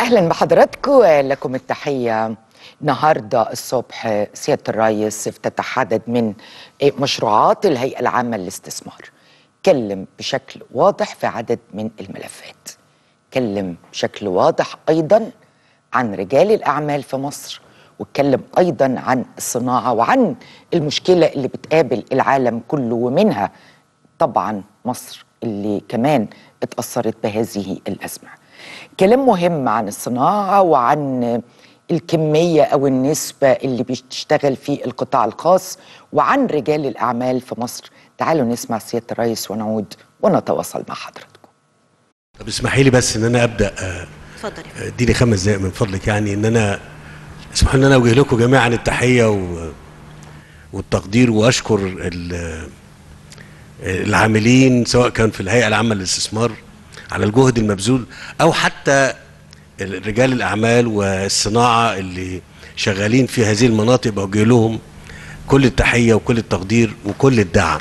اهلا بحضراتكم لكم التحيه النهارده الصبح سياده الرئيس افتتح عدد من مشروعات الهيئه العامه للاستثمار اتكلم بشكل واضح في عدد من الملفات اتكلم بشكل واضح ايضا عن رجال الاعمال في مصر واتكلم ايضا عن الصناعه وعن المشكله اللي بتقابل العالم كله ومنها طبعا مصر اللي كمان اتاثرت بهذه الازمه كلام مهم عن الصناعه وعن الكميه او النسبه اللي بتشتغل في القطاع الخاص وعن رجال الاعمال في مصر تعالوا نسمع سياده الرئيس ونعود ونتواصل مع حضراتكم طب اسمحي لي بس ان انا ابدا آه، اتفضل يا آه، اديني خمس دقائق من فضلك يعني ان انا اسمحوا لي ان انا اوجه لكم جميعا التحيه و... والتقدير واشكر ال... آه، العاملين سواء كان في الهيئه العامه للاستثمار على الجهد المبذول او حتى رجال الاعمال والصناعه اللي شغالين في هذه المناطق بوجه لهم كل التحيه وكل التقدير وكل الدعم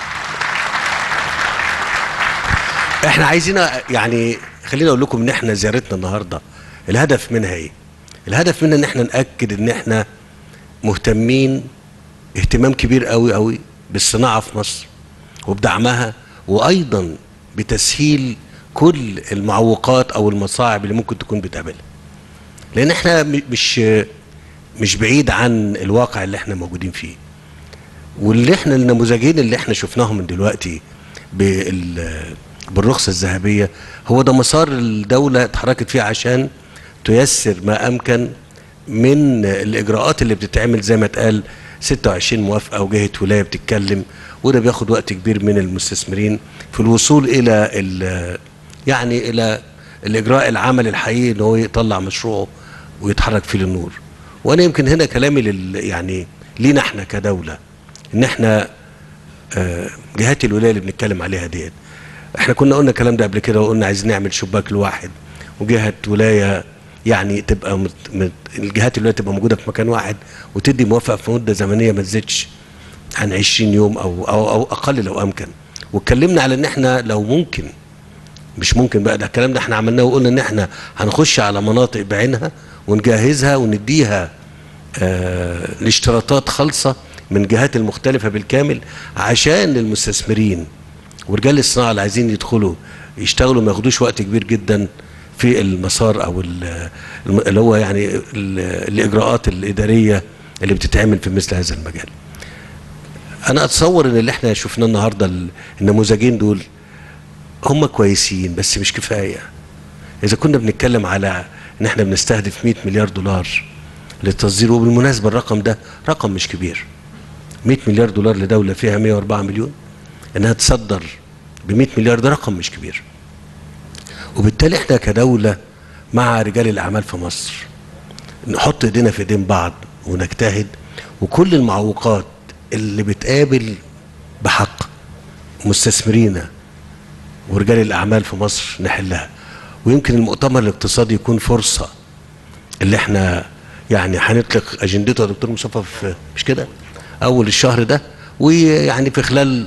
احنا عايزين يعني خلينا اقول لكم ان احنا زيارتنا النهارده الهدف منها ايه الهدف منها ان احنا ناكد ان احنا مهتمين اهتمام كبير قوي قوي بالصناعه في مصر وبدعمها وايضا بتسهيل كل المعوقات او المصاعب اللي ممكن تكون بتقابلها لان احنا م- مش مش بعيد عن الواقع اللي احنا موجودين فيه واللي احنا النموذجين اللي احنا شفناهم من دلوقتي بال بالرخصة الذهبية هو ده مسار الدولة اتحركت فيه عشان تيسر ما أمكن من الإجراءات اللي بتتعمل زي ما اتقال 26 موافقة وجهة ولاية بتتكلم وده بياخد وقت كبير من المستثمرين في الوصول إلى ال- يعني إلى الإجراء العمل الحقيقي إن هو يطلع مشروعه ويتحرك فيه للنور وأنا يمكن هنا كلامي لل يعني لينا احنا كدولة إن احنا آه، جهات الولايه اللي بنتكلم عليها ديت احنا كنا قلنا الكلام ده قبل كده وقلنا عايزين نعمل شباك لواحد وجهه ولايه يعني تبقى مت... مت... الجهات الولايه تبقى موجوده في مكان واحد وتدي موافقه في مده زمنيه ما تزيدش عن 20 يوم او او او اقل لو امكن واتكلمنا على ان احنا لو ممكن مش ممكن بقى ده الكلام ده احنا عملناه وقلنا ان احنا هنخش على مناطق بعينها ونجهزها ونديها آه الاشتراطات خالصه من الجهات المختلفه بالكامل عشان المستثمرين ورجال الصناعه اللي عايزين يدخلوا يشتغلوا ما ياخدوش وقت كبير جدا في المسار او ال- الم- اللي هو يعني ال- الاجراءات الاداريه اللي بتتعمل في مثل هذا المجال. انا اتصور ان اللي احنا شفناه النهارده ال- النموذجين دول هم كويسين بس مش كفايه. اذا كنا بنتكلم على ان احنا بنستهدف 100 مليار دولار للتصدير وبالمناسبه الرقم ده رقم مش كبير. 100 مليار دولار لدوله فيها 104 مليون انها تصدر ب 100 مليار ده رقم مش كبير. وبالتالي احنا كدوله مع رجال الاعمال في مصر نحط ايدينا في ايدين بعض ونجتهد وكل المعوقات اللي بتقابل بحق مستثمرينا ورجال الاعمال في مصر نحلها ويمكن المؤتمر الاقتصادي يكون فرصه اللي احنا يعني هنطلق اجندته يا دكتور مصطفى في مش كده اول الشهر ده ويعني في خلال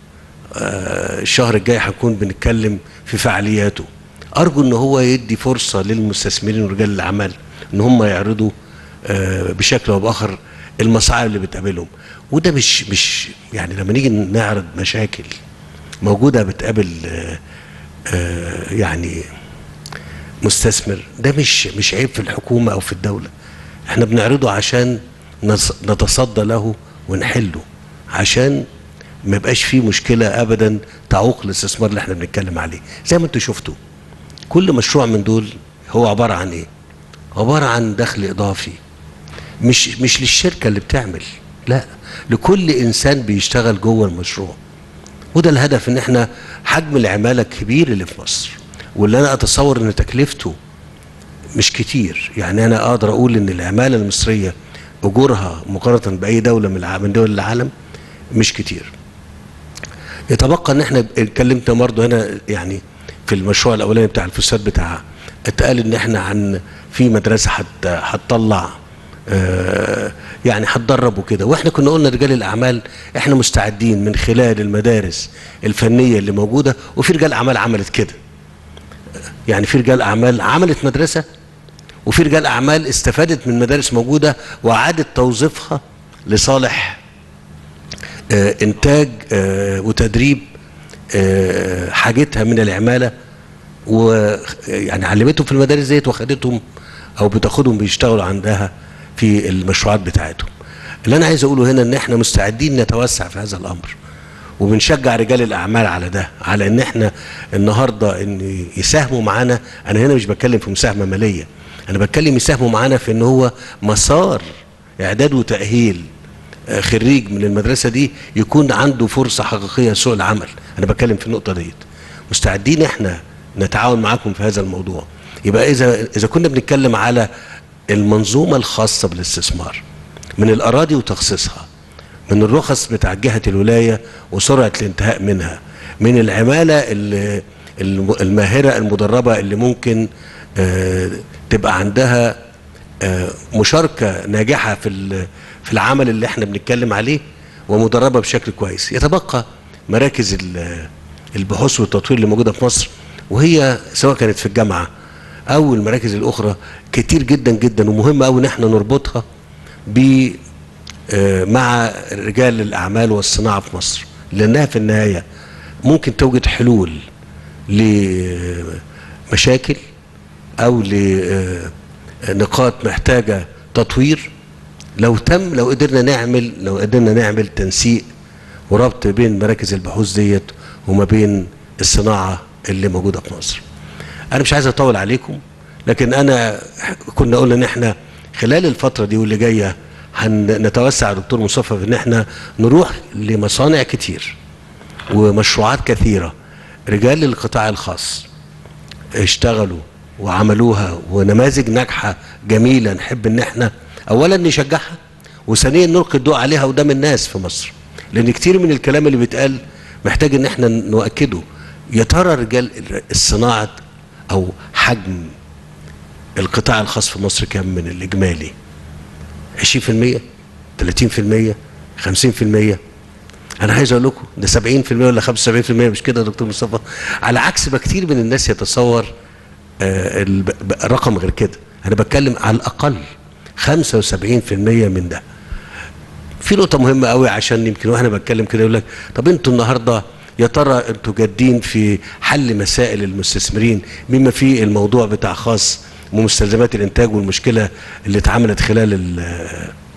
آه، الشهر الجاي هنكون بنتكلم في فعالياته ارجو ان هو يدي فرصه للمستثمرين ورجال الاعمال ان هم يعرضوا آه، بشكل او باخر المصاعب اللي بتقابلهم وده مش مش يعني لما نيجي نعرض مشاكل موجوده بتقابل آه، آه، يعني مستثمر ده مش مش عيب في الحكومه او في الدوله احنا بنعرضه عشان نص- نتصدى له ونحله عشان ما يبقاش فيه مشكله ابدا تعوق الاستثمار اللي احنا بنتكلم عليه زي ما انتم شفتوا كل مشروع من دول هو عباره عن ايه عباره عن دخل اضافي مش مش للشركه اللي بتعمل لا لكل انسان بيشتغل جوه المشروع وده الهدف ان احنا حجم العماله الكبير اللي في مصر واللي انا اتصور ان تكلفته مش كتير يعني انا اقدر اقول ان العماله المصريه اجورها مقارنه باي دوله من الع- من دول العالم مش كتير يتبقى ان احنا اتكلمت برضه هنا يعني في المشروع الاولاني بتاع الفساد بتاع اتقال ان احنا عن في مدرسه هت هتطلع آه، يعني هتدرب وكده واحنا كنا قلنا رجال الاعمال احنا مستعدين من خلال المدارس الفنيه اللي موجوده وفي رجال اعمال عملت كده يعني في رجال اعمال عملت مدرسه وفي رجال اعمال استفادت من مدارس موجوده واعادت توظيفها لصالح آه، انتاج آه، وتدريب آه، حاجتها من العماله ويعني علمتهم في المدارس ديت واخدتهم او بتاخدهم بيشتغلوا عندها في المشروعات بتاعتهم اللي انا عايز اقوله هنا ان احنا مستعدين نتوسع في هذا الامر وبنشجع رجال الاعمال على ده على ان احنا النهارده ان يساهموا معانا انا هنا مش بتكلم في مساهمه ماليه انا بتكلم يساهموا معانا في ان هو مسار اعداد وتاهيل آه، خريج من المدرسه دي يكون عنده فرصه حقيقيه سوق العمل انا بتكلم في النقطه ديت مستعدين احنا نتعاون معاكم في هذا الموضوع يبقى اذا اذا كنا بنتكلم على المنظومه الخاصه بالاستثمار من الاراضي وتخصيصها من الرخص بتاع جهه الولايه وسرعه الانتهاء منها من العماله ال- الم- الماهره المدربه اللي ممكن آه، تبقى عندها آه، مشاركه ناجحه في ال- في العمل اللي احنا بنتكلم عليه ومدربه بشكل كويس يتبقى مراكز ال- البحوث والتطوير اللي موجوده في مصر وهي سواء كانت في الجامعه او المراكز الاخرى كتير جدا جدا ومهم قوي ان احنا نربطها ب آه، مع رجال الاعمال والصناعه في مصر لانها في النهايه ممكن توجد حلول لمشاكل او لنقاط محتاجه تطوير لو تم لو قدرنا نعمل لو قدرنا نعمل تنسيق وربط بين مراكز البحوث ديت وما بين الصناعه اللي موجوده في مصر. انا مش عايز اطول عليكم لكن انا كنا قلنا ان احنا خلال الفتره دي واللي جايه هنتوسع يا دكتور مصطفى في ان احنا نروح لمصانع كتير ومشروعات كثيره رجال القطاع الخاص اشتغلوا وعملوها ونماذج ناجحه جميله نحب ان احنا اولا نشجعها وثانيا نلقي الضوء عليها قدام الناس في مصر لان كتير من الكلام اللي بيتقال محتاج ان احنا نؤكده يا ترى رجال الصناعه او حجم القطاع الخاص في مصر كام من الاجمالي 20% 30% 50% انا عايز اقول لكم ده 70% ولا 75% مش كده يا دكتور مصطفى على عكس ما كتير من الناس يتصور آه، الب- ب- رقم غير كده انا بتكلم على الاقل 75% من ده في نقطة مهمة قوي عشان يمكن واحنا بتكلم كده يقول لك طب انتوا النهارده يا ترى انتوا جادين في حل مسائل المستثمرين بما في الموضوع بتاع خاص بمستلزمات الانتاج والمشكلة اللي اتعملت خلال ال-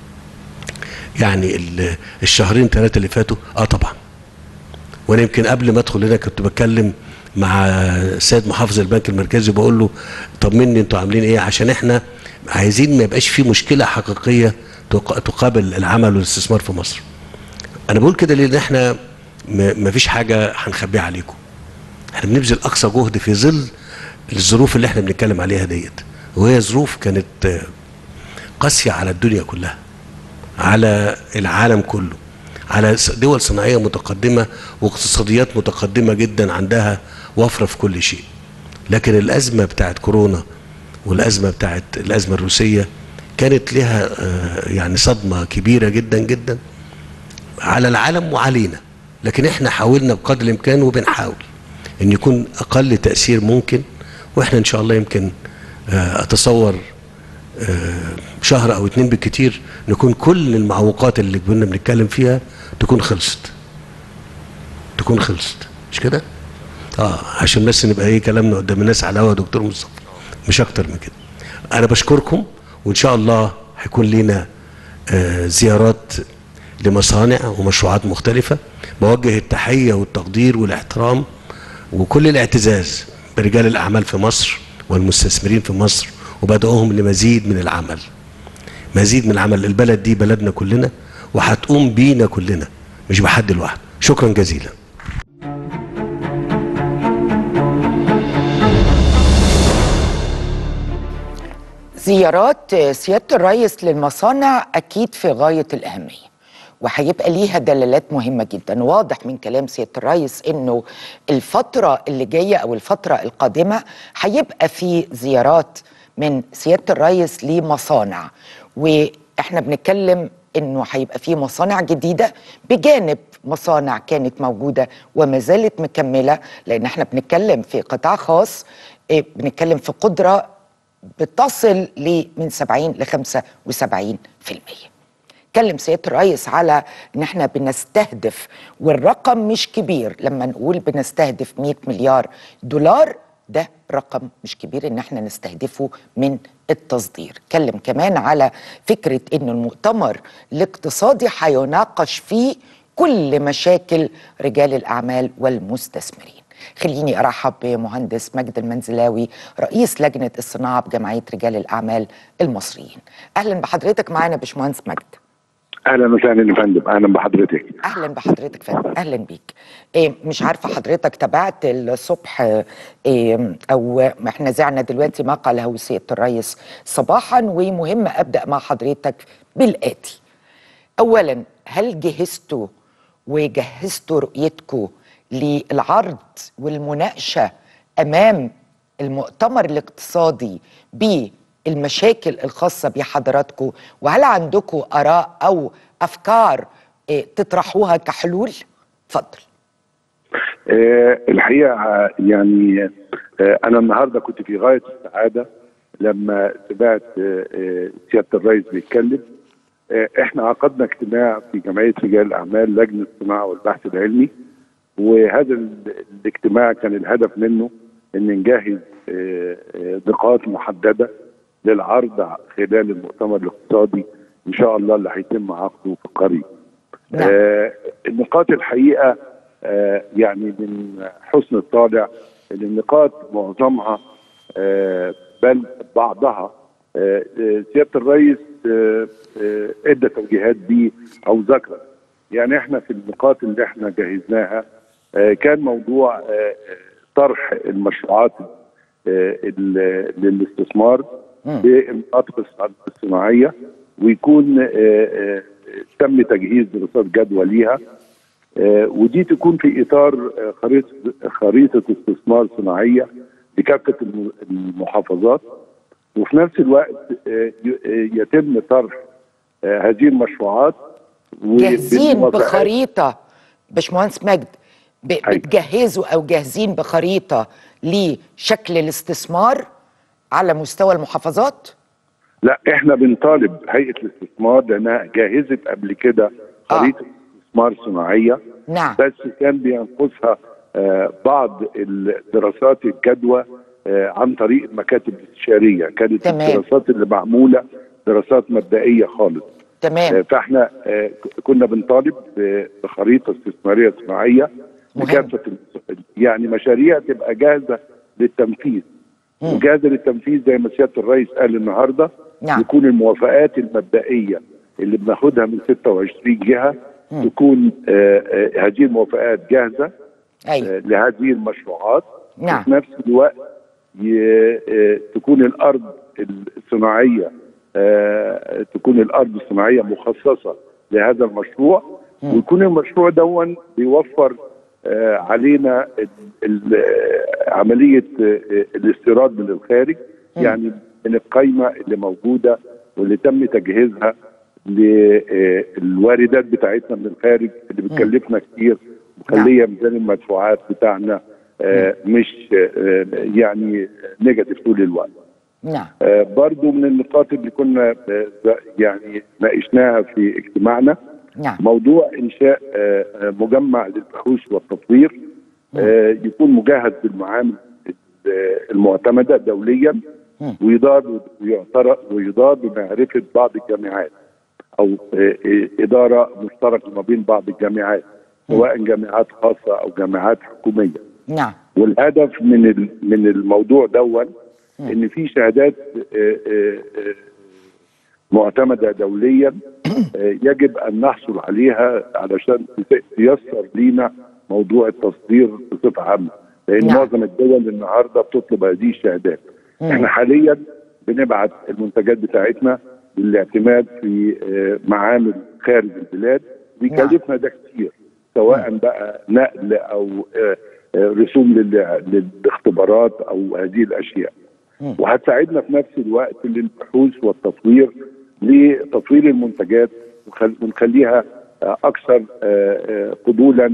يعني ال- الشهرين ثلاثة اللي فاتوا اه طبعا وانا يمكن قبل ما ادخل هنا كنت بتكلم مع سيد محافظ البنك المركزي بقول له طمني انتوا عاملين ايه عشان احنا عايزين ما يبقاش في مشكله حقيقيه تق- تقابل العمل والاستثمار في مصر. انا بقول كده لان احنا ما فيش حاجه هنخبيها عليكم. احنا بنبذل اقصى جهد في ظل الظروف اللي احنا بنتكلم عليها ديت وهي ظروف كانت آه، قاسيه على الدنيا كلها. على العالم كله على س- دول صناعيه متقدمه واقتصاديات متقدمه جدا عندها وفره في كل شيء لكن الازمه بتاعت كورونا والازمه بتاعت الازمه الروسيه كانت لها آه، يعني صدمه كبيره جدا جدا على العالم وعلينا لكن احنا حاولنا بقدر الامكان وبنحاول ان يكون اقل تاثير ممكن واحنا ان شاء الله يمكن آه، اتصور آه، شهر او اتنين بالكتير نكون كل المعوقات اللي كنا بنتكلم فيها تكون خلصت تكون خلصت مش كده اه عشان بس نبقى ايه كلامنا قدام الناس على الهوا يا دكتور مصطفى مش اكتر من كده انا بشكركم وان شاء الله هيكون لينا آه زيارات لمصانع ومشروعات مختلفة بوجه التحية والتقدير والاحترام وكل الاعتزاز برجال الأعمال في مصر والمستثمرين في مصر وبدأوهم لمزيد من العمل مزيد من العمل البلد دي بلدنا كلنا وهتقوم بينا كلنا مش بحد لوحده شكرا جزيلا زيارات سيادة الرئيس للمصانع أكيد في غاية الأهمية وهيبقى ليها دلالات مهمة جدا واضح من كلام سيادة الرئيس إنه الفترة اللي جاية أو الفترة القادمة هيبقى في زيارات من سيادة الرئيس لمصانع وإحنا بنتكلم إنه هيبقى في مصانع جديدة بجانب مصانع كانت موجودة وما زالت مكملة لأن إحنا بنتكلم في قطاع خاص إيه، بنتكلم في قدرة بتصل ل من 70 ل 75% اتكلم سياده الرئيس على ان احنا بنستهدف والرقم مش كبير لما نقول بنستهدف 100 مليار دولار ده رقم مش كبير ان احنا نستهدفه من التصدير اتكلم كمان على فكره ان المؤتمر الاقتصادي هيناقش فيه كل مشاكل رجال الاعمال والمستثمرين خليني ارحب بمهندس مجد المنزلاوي رئيس لجنه الصناعه بجمعيه رجال الاعمال المصريين اهلا بحضرتك معانا باشمهندس مجد اهلا وسهلا يا فندم اهلا بحضرتك اهلا بحضرتك فندم اهلا بيك إيه مش عارفه حضرتك تابعت الصبح إيه او احنا زعنا دلوقتي ما قاله سياده الرئيس صباحا ومهم ابدا مع حضرتك بالاتي اولا هل جهزتوا وجهزتوا رؤيتكم للعرض والمناقشه امام المؤتمر الاقتصادي بالمشاكل الخاصه بحضراتكم وهل عندكم اراء او افكار إيه تطرحوها كحلول؟ اتفضل. أه الحقيقه يعني أه انا النهارده كنت في غايه السعاده لما سمعت أه سياده الرئيس بيتكلم احنا عقدنا اجتماع في جمعيه رجال الاعمال لجنه الصناعه والبحث العلمي وهذا الاجتماع كان الهدف منه ان نجهز نقاط محدده للعرض خلال المؤتمر الاقتصادي ان شاء الله اللي هيتم عقده في القريب. نعم. آه النقاط الحقيقه آه يعني من حسن الطالع ان النقاط معظمها آه بل بعضها آه سياده الرئيس آه آه ادى توجيهات بيه او ذكر يعني احنا في النقاط اللي احنا جهزناها آه كان موضوع آه طرح المشروعات آه للاستثمار بالمناطق الصناعيه ويكون آه آه تم تجهيز دراسات جدوى ليها آه ودي تكون في اطار خريطه خريطه استثمار صناعيه لكافه المحافظات وفي نفس الوقت يتم طرح هذه المشروعات جاهزين بخريطه باشمهندس مجد بتجهزوا او جاهزين بخريطه لشكل الاستثمار على مستوى المحافظات؟ لا احنا بنطالب هيئه الاستثمار لانها جهزت قبل كده خريطه آه. استثمار صناعيه نعم بس كان بينقصها آه بعض دراسات الجدوى آه عن طريق المكاتب الاستشاريه كانت تمام. الدراسات اللي معموله دراسات مبدئيه خالص تمام آه فاحنا آه كنا بنطالب بخريطه استثماريه صناعيه لكافه يعني مشاريع تبقى جاهزه للتنفيذ وجاهزه للتنفيذ زي ما سياده الرئيس قال النهارده نعم. يكون الموافقات المبدئيه اللي بناخدها من 26 جهه مم. تكون آه آه هذه الموافقات جاهزه أيوة. آه لهذه المشروعات نعم. وفي نفس الوقت تكون الارض الصناعيه تكون الارض الصناعيه مخصصه لهذا المشروع مم. ويكون المشروع دون بيوفر علينا عمليه الاستيراد من الخارج م. يعني من القايمه اللي موجوده واللي تم تجهيزها للواردات بتاعتنا من الخارج اللي بتكلفنا كتير مخليه ميزان المدفوعات بتاعنا مش يعني نيجاتيف طول الوقت. نعم برضو من النقاط اللي كنا يعني ناقشناها في اجتماعنا نعم. موضوع انشاء مجمع للبحوث والتطوير يكون مجهز بالمعامل المعتمده دوليا ويدار ويدار بمعرفه بعض الجامعات او اداره مشتركه ما بين بعض الجامعات سواء جامعات خاصه او جامعات حكوميه نعم والهدف من من الموضوع دون ان في شهادات معتمده دوليا يجب ان نحصل عليها علشان تيسر لينا موضوع التصدير بصفه عامه لان نعم. معظم الدول النهارده بتطلب هذه الشهادات احنا حاليا بنبعت المنتجات بتاعتنا للاعتماد في معامل خارج البلاد بيكلفنا ده كتير سواء بقى نقل او رسوم للاختبارات او هذه الاشياء وهتساعدنا في نفس الوقت للبحوث والتطوير لتطوير المنتجات ونخليها اكثر قبولا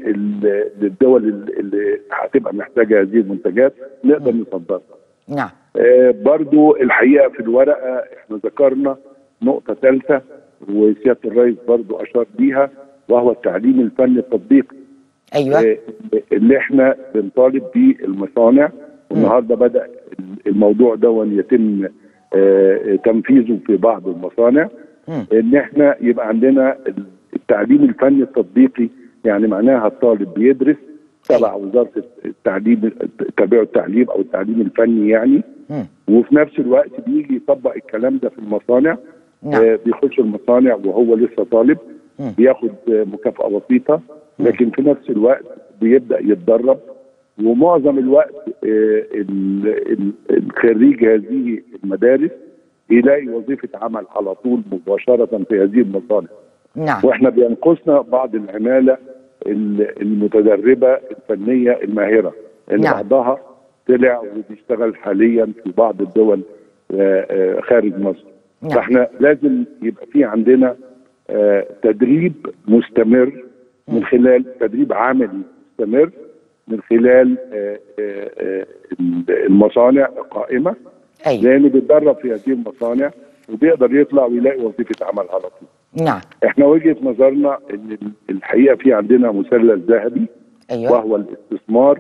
للدول اللي هتبقى محتاجه هذه المنتجات نقدر نصدرها. نعم آه، برضو الحقيقه في الورقه احنا ذكرنا نقطه ثالثه وسياده الرئيس برضو اشار ليها وهو التعليم الفني التطبيقي ايوه آه، اللي احنا بنطالب بيه المصانع والنهارده بدا الموضوع ده يتم آه، تنفيذه في بعض المصانع مم. ان احنا يبقى عندنا التعليم الفني التطبيقي يعني معناها الطالب بيدرس تبع وزاره التعليم تبع التعليم او التعليم الفني يعني مم. وفي نفس الوقت بيجي يطبق الكلام ده في المصانع نعم. آه، بيخش المصانع وهو لسه طالب مم. بياخد آه، مكافأة بسيطة لكن في نفس الوقت بيبدأ يتدرب ومعظم الوقت آه، ال- ال- الخريج هذه المدارس يلاقي وظيفة عمل على طول مباشرة في هذه المصانع نعم واحنا بينقصنا بعض العماله ال- المتدربه الفنيه الماهره ان نعم. بعضها طلع وبيشتغل حاليا في بعض الدول آه، آه، خارج مصر نعم. فاحنا لازم يبقى في عندنا آه، تدريب مستمر من خلال تدريب عملي مستمر من خلال آه، آه، آه، المصانع القائمه ايوه لانه بيتدرب في هذه المصانع وبيقدر يطلع ويلاقي وظيفه عمل على طول نعم احنا وجهه نظرنا ان الحقيقه في عندنا مثلث ذهبي ايوه وهو الاستثمار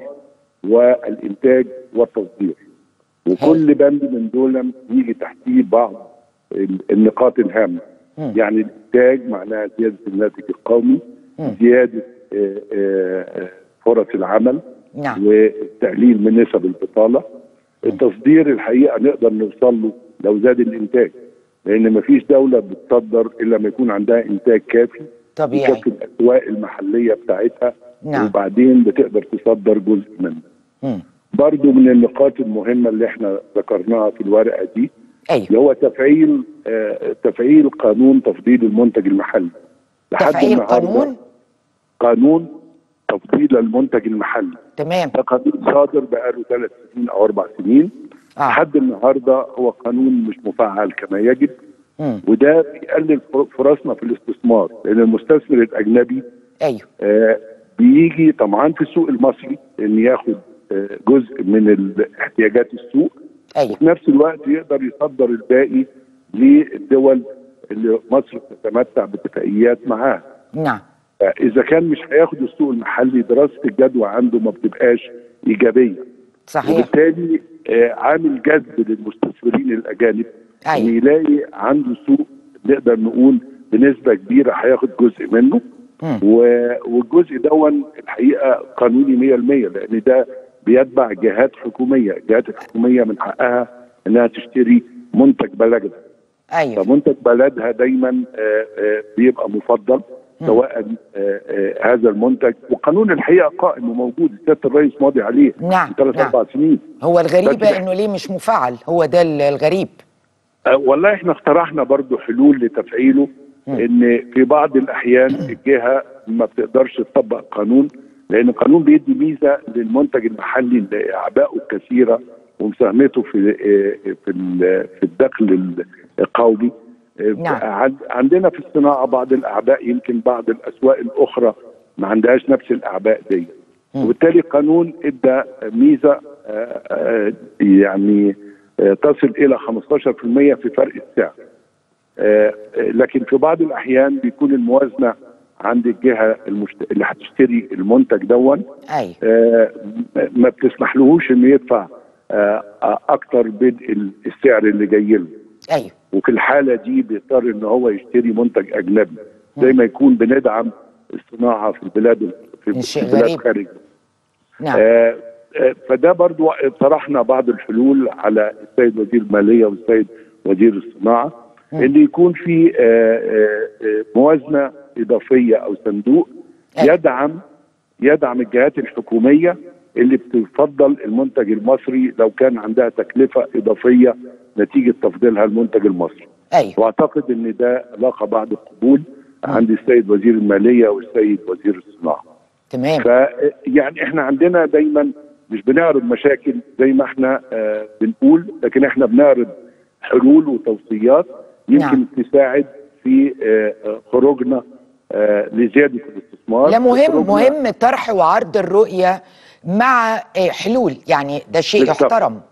والانتاج والتصدير وكل بند من دول يجي تحتيه بعض ال- النقاط الهامه مم. يعني الانتاج معناها زياده الناتج القومي مم. زياده آه، آه، آه، فرص العمل نعم وتقليل من نسب البطاله التصدير الحقيقه نقدر نوصل له لو زاد الانتاج لان مفيش دوله بتصدر الا لما يكون عندها انتاج كافي طبيعي يكفي الاسواق المحليه بتاعتها نعم. وبعدين بتقدر تصدر جزء منه مم. برضو من النقاط المهمه اللي احنا ذكرناها في الورقه دي اللي ايوه هو تفعيل آه تفعيل قانون تفضيل المنتج المحلي لحد تفعيل النهاردة قانون قانون تفضيل المنتج المحلي تمام ده قانون صادر بقاله ثلاث سنين او اربع سنين آه. لحد النهارده هو قانون مش مفعل كما يجب مم. وده بيقلل فر- فرصنا في الاستثمار لان المستثمر الاجنبي ايوه آه بيجي طمعان في السوق المصري ان ياخد آه جزء من ال- احتياجات السوق ايوه وفي نفس الوقت يقدر يصدر الباقي للدول اللي مصر بتتمتع باتفاقيات معاها نعم اذا كان مش هياخد السوق المحلي دراسه الجدوى عنده ما بتبقاش ايجابيه صحيح وبالتالي آه، عامل جذب للمستثمرين الاجانب أيوة. ان يلاقي عنده سوق نقدر نقول بنسبه كبيره هياخد جزء منه مم. و- والجزء دون الحقيقه قانوني 100% لان ده بيتبع جهات حكوميه، الجهات الحكوميه من حقها انها تشتري منتج بلدها ايوه فمنتج بلدها دايما آه، آه، بيبقى مفضل سواء آه، آه، هذا المنتج وقانون الحقيقه قائم وموجود سياده الرئيس ماضي عليه نعم، من ثلاث نعم. اربع سنين هو الغريبة بس- انه ليه مش مفعل هو ده ال- الغريب آه، والله احنا اقترحنا برضو حلول لتفعيله ان في بعض الاحيان الجهه ما بتقدرش تطبق قانون لان القانون بيدي ميزه للمنتج المحلي لاعبائه الكثيره ومساهمته في آه، في ال- في الدخل القومي آه، نعم. عند- عندنا في الصناعه بعض الاعباء يمكن بعض الاسواق الاخرى ما عندهاش نفس الاعباء دي وبالتالي القانون ادى ميزه آه، آه، يعني آه، تصل الى 15% في فرق السعر آه، آه، لكن في بعض الاحيان بيكون الموازنه عند الجهه المشت... اللي هتشتري المنتج دون ايوه آه، م- ما بتسمحلهوش انه يدفع آه، آه، اكتر من ال- السعر اللي جاي له ايوه وفي الحاله دي بيضطر ان هو يشتري منتج اجنبي زي ما يكون بندعم الصناعه في البلاد في شيء البلاد غريب. خارج نعم آه، آه، فده برضو طرحنا بعض الحلول على السيد وزير الماليه والسيد وزير الصناعه ان يكون في آه، آه، آه، موازنه اضافيه او صندوق أيوة. يدعم يدعم الجهات الحكوميه اللي بتفضل المنتج المصري لو كان عندها تكلفه اضافيه نتيجه تفضيلها المنتج المصري ايوه واعتقد ان ده لاقى بعض القبول عند السيد وزير الماليه والسيد وزير الصناعه تمام ف يعني احنا عندنا دايما مش بنعرض مشاكل زي ما احنا آه بنقول لكن احنا بنعرض حلول وتوصيات يمكن نعم. تساعد في آه آه، خروجنا آه لزياده الاستثمار لا مهم وخروجنا- مهم طرح وعرض الرؤية مع آه، حلول يعني ده شيء بالضبط. يحترم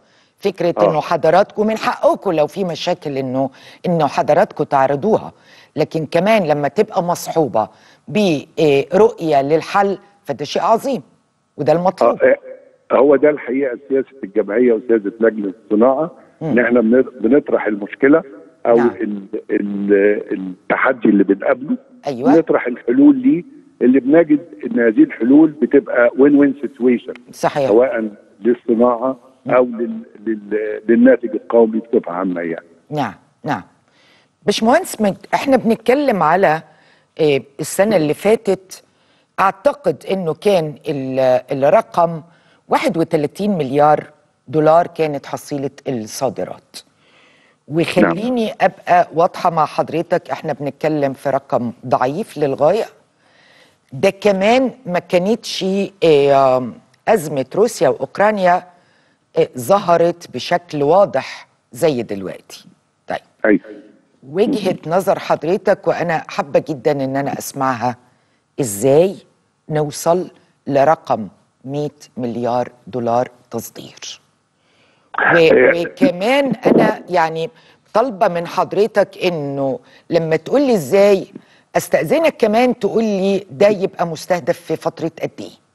فكره آه. انه حضراتكم من حقكم لو في مشاكل انه انه حضراتكم تعرضوها لكن كمان لما تبقى مصحوبه برؤيه للحل فده شيء عظيم وده المطلوب آه، آه، هو ده الحقيقه سياسه الجمعيه وسياسه لجنه الصناعه ان احنا بن- بنطرح المشكله او نعم. ال- ال- التحدي اللي بنقابله أيوة. نطرح الحلول ليه اللي بنجد ان هذه الحلول بتبقى وين وين سيتويشن صحيح سواء للصناعه او لل... لل... للناتج القومي بصفه عامه يعني نعم نعم باشمهندس مد- احنا بنتكلم على آه، السنه اللي فاتت اعتقد انه كان ال- الرقم 31 مليار دولار كانت حصيله الصادرات وخليني ابقى واضحه مع حضرتك احنا بنتكلم في رقم ضعيف للغايه ده كمان ما كانتش آه، ازمه روسيا واوكرانيا آه، ظهرت بشكل واضح زي دلوقتي طيب ايوه وجهة نظر حضرتك وأنا حابة جدا إن أنا أسمعها إزاي نوصل لرقم 100 مليار دولار تصدير و- وكمان أنا يعني طالبة من حضرتك إنه لما تقول لي إزاي أستأذنك كمان تقول لي ده يبقى مستهدف في فترة قد إيه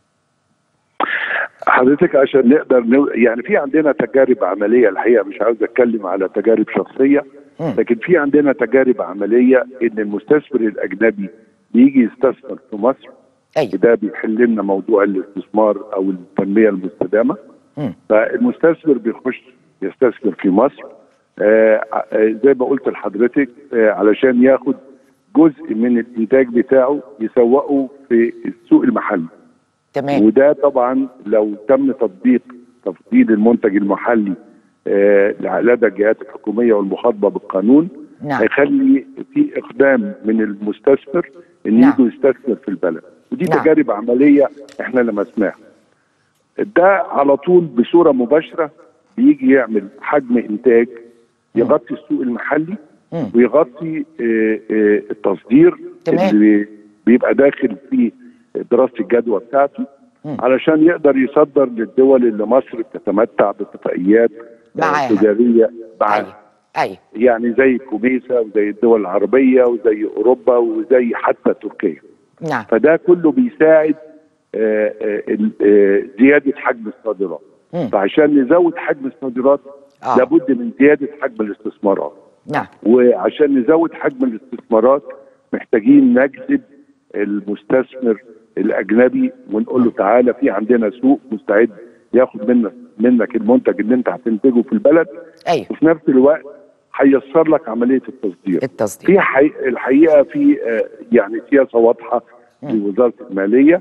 حضرتك عشان نقدر نو... يعني في عندنا تجارب عمليه الحقيقه مش عاوز اتكلم على تجارب شخصيه لكن في عندنا تجارب عمليه ان المستثمر الاجنبي بيجي يستثمر في مصر أيوة وده بيحل لنا موضوع الاستثمار او التنميه المستدامه مم. فالمستثمر بيخش يستثمر في مصر آه آه، زي ما قلت لحضرتك آه علشان ياخد جزء من الانتاج بتاعه يسوقه في السوق المحلي تمام وده طبعا لو تم تطبيق تفضيل المنتج المحلي آه لدى الجهات الحكوميه والمخاطبه بالقانون نعم. هيخلي في اقدام من المستثمر ان نعم. يجوا يستثمر في البلد ودي نعم. تجارب عمليه احنا لمسناها ده على طول بصوره مباشره بيجي يعمل حجم انتاج يغطي السوق المحلي مم. ويغطي آه، آه، التصدير تمام. اللي بيبقى داخل في دراسه الجدوى بتاعته علشان يقدر يصدر للدول اللي مصر بتتمتع باتفاقيات آه، معاها. تجاريه معاها أيوة أيوة يعني زي كوميسا وزي الدول العربيه وزي اوروبا وزي حتى تركيا نعم فده كله بيساعد آه، آه، ال- آه، زياده حجم الصادرات مم. فعشان نزود حجم الصادرات آه. لابد من زياده حجم الاستثمارات نعم وعشان نزود حجم الاستثمارات محتاجين نجذب المستثمر الاجنبي ونقول له تعالى في عندنا سوق مستعد ياخد منك منك المنتج اللي انت هتنتجه في البلد أيوة وفي نفس الوقت هيسر لك عمليه التصدير التصدير في حي... الحقيقه في آه، يعني سياسه واضحه في وزاره الماليه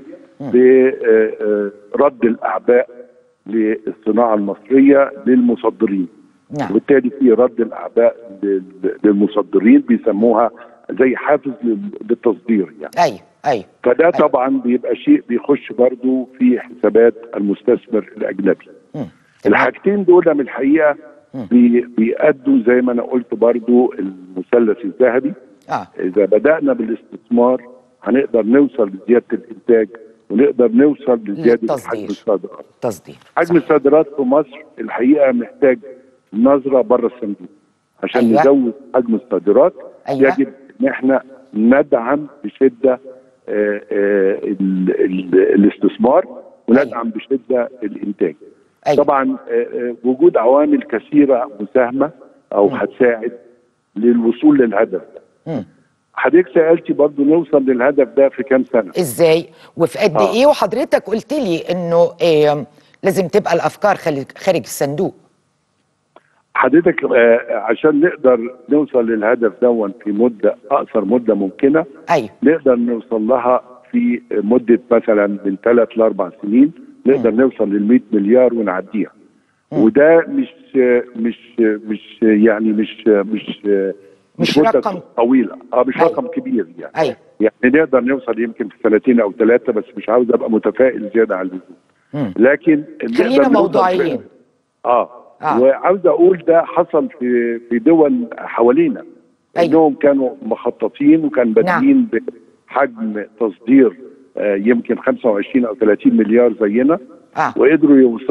برد الاعباء للصناعه المصريه للمصدرين نعم وبالتالي في رد الاعباء لل- للمصدرين بيسموها زي حافز لل- للتصدير يعني أيوة أيوة فده طبعا بيبقى شيء بيخش برضو في حسابات المستثمر الاجنبي مم. تمام. الحاجتين دول من الحقيقه بي بيأدوا زي ما انا قلت برضو المثلث الذهبي آه اذا بدأنا بالاستثمار هنقدر نوصل لزياده الانتاج ونقدر نوصل لزياده للتصدير. حجم الصادرات تصدير حجم الصادرات في مصر الحقيقه محتاج نظره بره الصندوق عشان أيوة. أيوة. نزود حجم الصادرات أيوة. يجب ان احنا ندعم بشده آه، آه، ال- ال- الاستثمار وندعم بشده الانتاج أيوة. طبعا آه، آه، وجود عوامل كثيره مساهمه او هتساعد للوصول للهدف ده مم. حضرتك سالتي برضو نوصل للهدف ده في كام سنه ازاي وفي قد آه. ايه وحضرتك قلت لي انه إيه لازم تبقى الافكار خارج خارج الصندوق حضرتك آه، عشان نقدر نوصل للهدف دون في مده اقصر مده ممكنه ايوه نقدر نوصل لها في مده مثلا من ثلاث لاربع سنين نقدر نوصل لل 100 مليار ونعديها وده مش مش مش يعني مش مش مش مدة رقم- طويله اه مش أيوة. رقم كبير يعني ايوه يعني نقدر نوصل يمكن في سنتين او ثلاثه بس مش عاوز ابقى متفائل زياده عن اللزوم مم. لكن خلينا نقدر نوصل موضوعيين. فعلاً. اه, آه. آه. وعاوز اقول ده حصل في في دول حوالينا أيوة. انهم كانوا مخططين وكان بادئين بحجم تصدير آه يمكن 25 او 30 مليار زينا اه وقدروا يوصلوا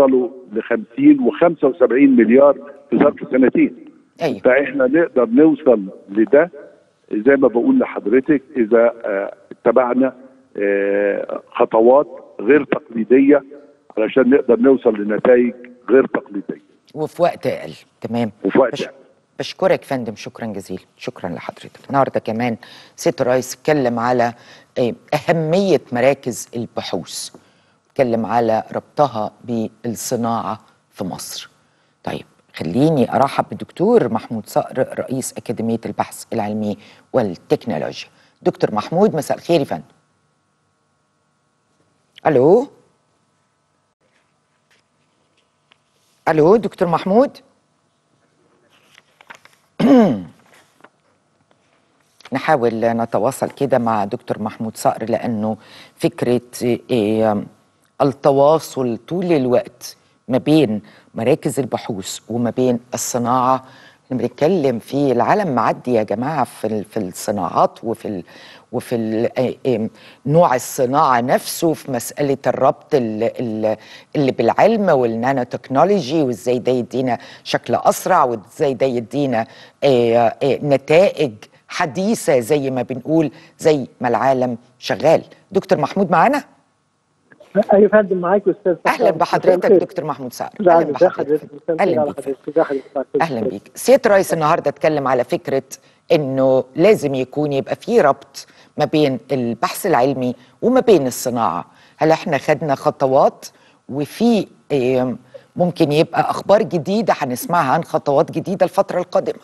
ل 50 و75 مليار في ظرف سنتين ايوه فاحنا نقدر نوصل لده زي ما بقول لحضرتك اذا آه، اتبعنا آه، خطوات غير تقليديه علشان نقدر نوصل لنتائج غير تقليديه وفي وقت اقل تمام وفي وقت بش... أقل. بشكرك فندم شكرا جزيلا شكرا لحضرتك النهارده كمان سياده الرئيس اتكلم على آه، اهميه مراكز البحوث اتكلم على ربطها بالصناعه في مصر طيب خليني ارحب بالدكتور محمود صقر رئيس اكاديميه البحث العلمي والتكنولوجيا دكتور محمود مساء الخير يا فندم الو الو دكتور محمود نحاول نتواصل كده مع دكتور محمود صقر لانه فكره إيه التواصل طول الوقت ما بين مراكز البحوث وما بين الصناعه احنا بنتكلم في العالم معدي يا جماعه في ال- في الصناعات وفي ال وفي ال إيه إيه نوع الصناعه نفسه في مساله الربط ال- ال- اللي بالعلم والنانو تكنولوجي وازاي ده يدينا شكل اسرع وازاي ده يدينا إيه إيه نتائج حديثه زي ما بنقول زي ما العالم شغال دكتور محمود معانا ايوه يا فندم معاك استاذ اهلا بحضرتك دكتور محمود سعد لا اهلا ازي بحضرتك حضرتك مساء اهلا الخير على بيك حضرتك ازي حضرتك اهلا بيك سياده الرئيس النهارده اتكلم على فكره انه لازم يكون يبقى في ربط ما بين البحث العلمي وما بين الصناعه هل احنا خدنا خطوات وفي إيه، ممكن يبقى اخبار جديده هنسمعها عن خطوات جديده الفتره القادمه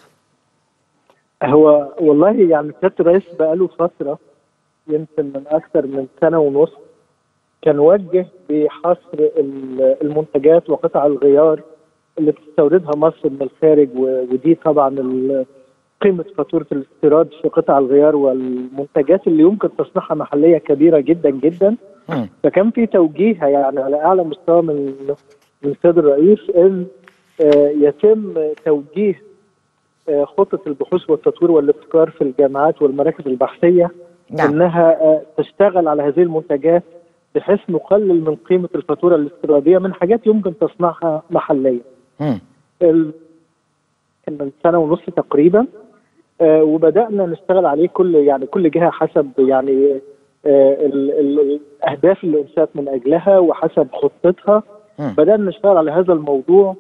هو والله يعني سياده الرئيس بقاله فتره يمكن من اكثر من سنه ونص كان وجه بحصر ال- المنتجات وقطع الغيار اللي بتستوردها مصر من الخارج و- ودي طبعا ال- قيمه فاتوره الاستيراد في قطع الغيار والمنتجات اللي يمكن تصنيعها محليه كبيره جدا جدا مم. فكان في توجيه يعني على اعلى مستوى من من السيد الرئيس ان آه، يتم توجيه آه، خطه البحوث والتطوير والابتكار في الجامعات والمراكز البحثيه نعم انها آه، تشتغل على هذه المنتجات بحيث نقلل من قيمه الفاتوره الاستيراديه من حاجات يمكن تصنيعها محليا. مم. ال- كان من سنه ونص تقريبا آه، وبدانا نشتغل عليه كل يعني كل جهه حسب يعني آه، ال- ال- الاهداف اللي انشات من اجلها وحسب خطتها مم. بدانا نشتغل على هذا الموضوع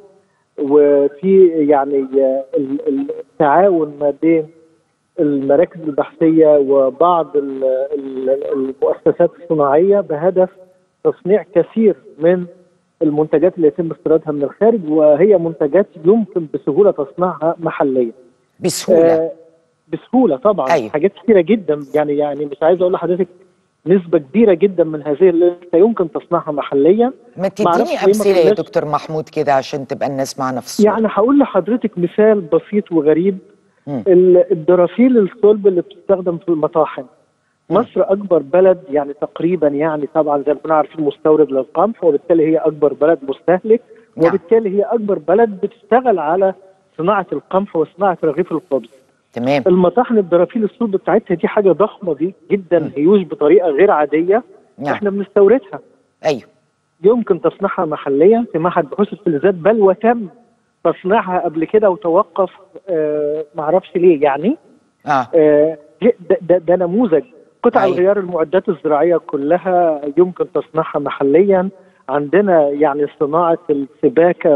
وفي يعني آه، ال- ال- التعاون ما بين المراكز البحثيه وبعض ال- ال- المؤسسات الصناعيه بهدف تصنيع كثير من المنتجات اللي يتم استيرادها من الخارج وهي منتجات يمكن بسهوله تصنيعها محليا. بسهوله آه، بسهوله طبعا أيوة. حاجات كثيره جدا يعني يعني مش عايز اقول لحضرتك نسبه كبيره جدا من هذه اللي يمكن تصنيعها محليا ما معرفش تديني ليه ما امثله يا كناش- دكتور محمود كده عشان تبقى الناس معنا في الصوره يعني هقول لحضرتك مثال بسيط وغريب مم. ال- الدرافيل الصلب اللي بتستخدم في المطاحن مصر اكبر بلد يعني تقريبا يعني طبعا زي ما كنا عارفين مستورد للقمح وبالتالي هي اكبر بلد مستهلك نعم. وبالتالي هي اكبر بلد بتشتغل على صناعه القمح وصناعه رغيف الخبز تمام المطاحن الدرافيل الصلب بتاعتها دي حاجه ضخمه دي جدا هيوج بطريقه غير عاديه نعم احنا بنستوردها ايوه يمكن تصنيعها محليا في معهد بحوث الفلزات بل وتم تصنيعها قبل كده وتوقف آه معرفش ليه يعني اه آه ده, ده, ده نموذج قطع أيوة. الغيار المعدات الزراعيه كلها يمكن تصنيعها محليا عندنا يعني صناعه السباكه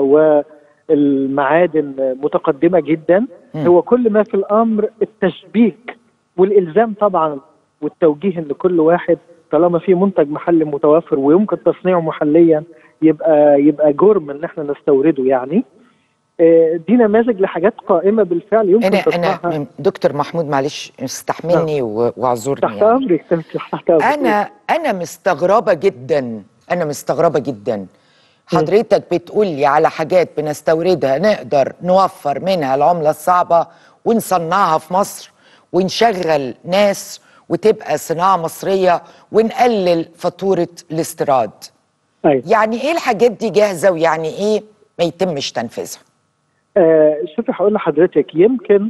والمعادن متقدمه جدا مم. هو كل ما في الامر التشبيك والالزام طبعا والتوجيه ان كل واحد طالما في منتج محلي متوفر ويمكن تصنيعه محليا يبقى يبقى جرم ان احنا نستورده يعني آه، دي نماذج لحاجات قائمه بالفعل يمكن انا تصنيعها انا دكتور محمود معلش استحملني و- واعذرني تحت يعني. امرك تحت امرك انا انا مستغربه جدا انا مستغربه جدا حضرتك بتقول لي على حاجات بنستوردها نقدر نوفر منها العمله الصعبه ونصنعها في مصر ونشغل ناس وتبقى صناعه مصريه ونقلل فاتوره الاستيراد أيوة. يعني ايه الحاجات دي جاهزه ويعني ايه ما يتمش تنفيذها آه شوفي هقول لحضرتك يمكن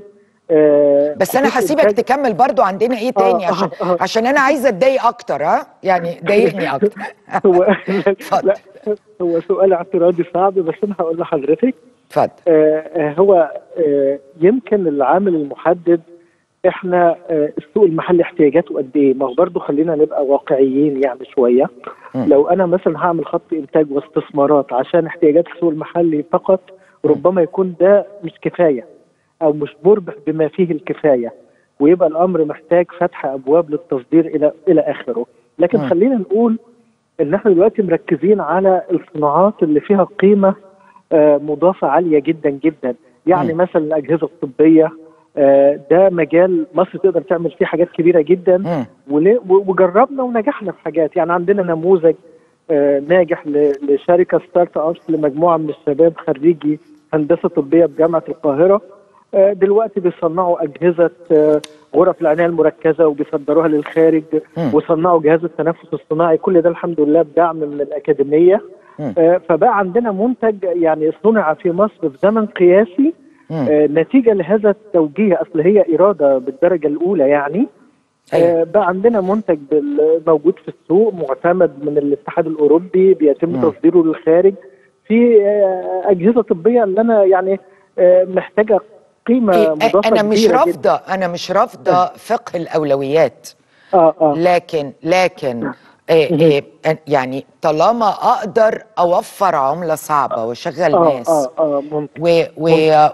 آه، بس انا خطوط هسيبك إنتاج- تكمل برضو عندنا ايه تاني آه، عشان آه، آه. عشان انا عايزه اتضايق اكتر ها يعني ضايقني اكتر هو اتفضل. لا هو سؤال اعتراضي صعب بس انا هقول لحضرتك اتفضل آه، آه، هو آه، يمكن العامل المحدد احنا آه، السوق المحلي احتياجاته قد ايه؟ ما هو برضه خلينا نبقى واقعيين يعني شويه مم. لو انا مثلا هعمل خط انتاج واستثمارات عشان احتياجات السوق المحلي فقط ربما يكون ده مش كفايه او مش مربح بما فيه الكفايه ويبقى الامر محتاج فتح ابواب للتصدير الى الى اخره لكن مم. خلينا نقول ان احنا دلوقتي مركزين على الصناعات اللي فيها قيمه آه، مضافه عاليه جدا جدا يعني مم. مثلا الاجهزه الطبيه آه، ده مجال مصر تقدر تعمل فيه حاجات كبيره جدا مم. وليه- و- وجربنا ونجحنا في حاجات يعني عندنا نموذج آه، ناجح ل- لشركه ستارت ابس لمجموعه من الشباب خريجي هندسه طبيه بجامعه القاهره آه، دلوقتي بيصنعوا اجهزه آه، غرف العنايه المركزه وبيصدروها للخارج مم. وصنعوا جهاز التنفس الصناعي كل ده الحمد لله بدعم من الاكاديميه مم. آه، فبقى عندنا منتج يعني صنع في مصر في زمن قياسي مم. آه، نتيجه لهذا التوجيه اصل هي اراده بالدرجه الاولى يعني أيوة. آه، بقى عندنا منتج بال- موجود في السوق معتمد من الاتحاد الاوروبي بيتم مم. تصديره للخارج في آه، اجهزه طبيه اللي انا يعني آه، محتاجه قيمه إيه، مضافه انا مش كبيرة جداً. رافضه انا مش رافضه فقه الاولويات اه اه لكن لكن إيه إيه يعني طالما اقدر اوفر عمله صعبه واشغل اه ناس اه اه ممكن و و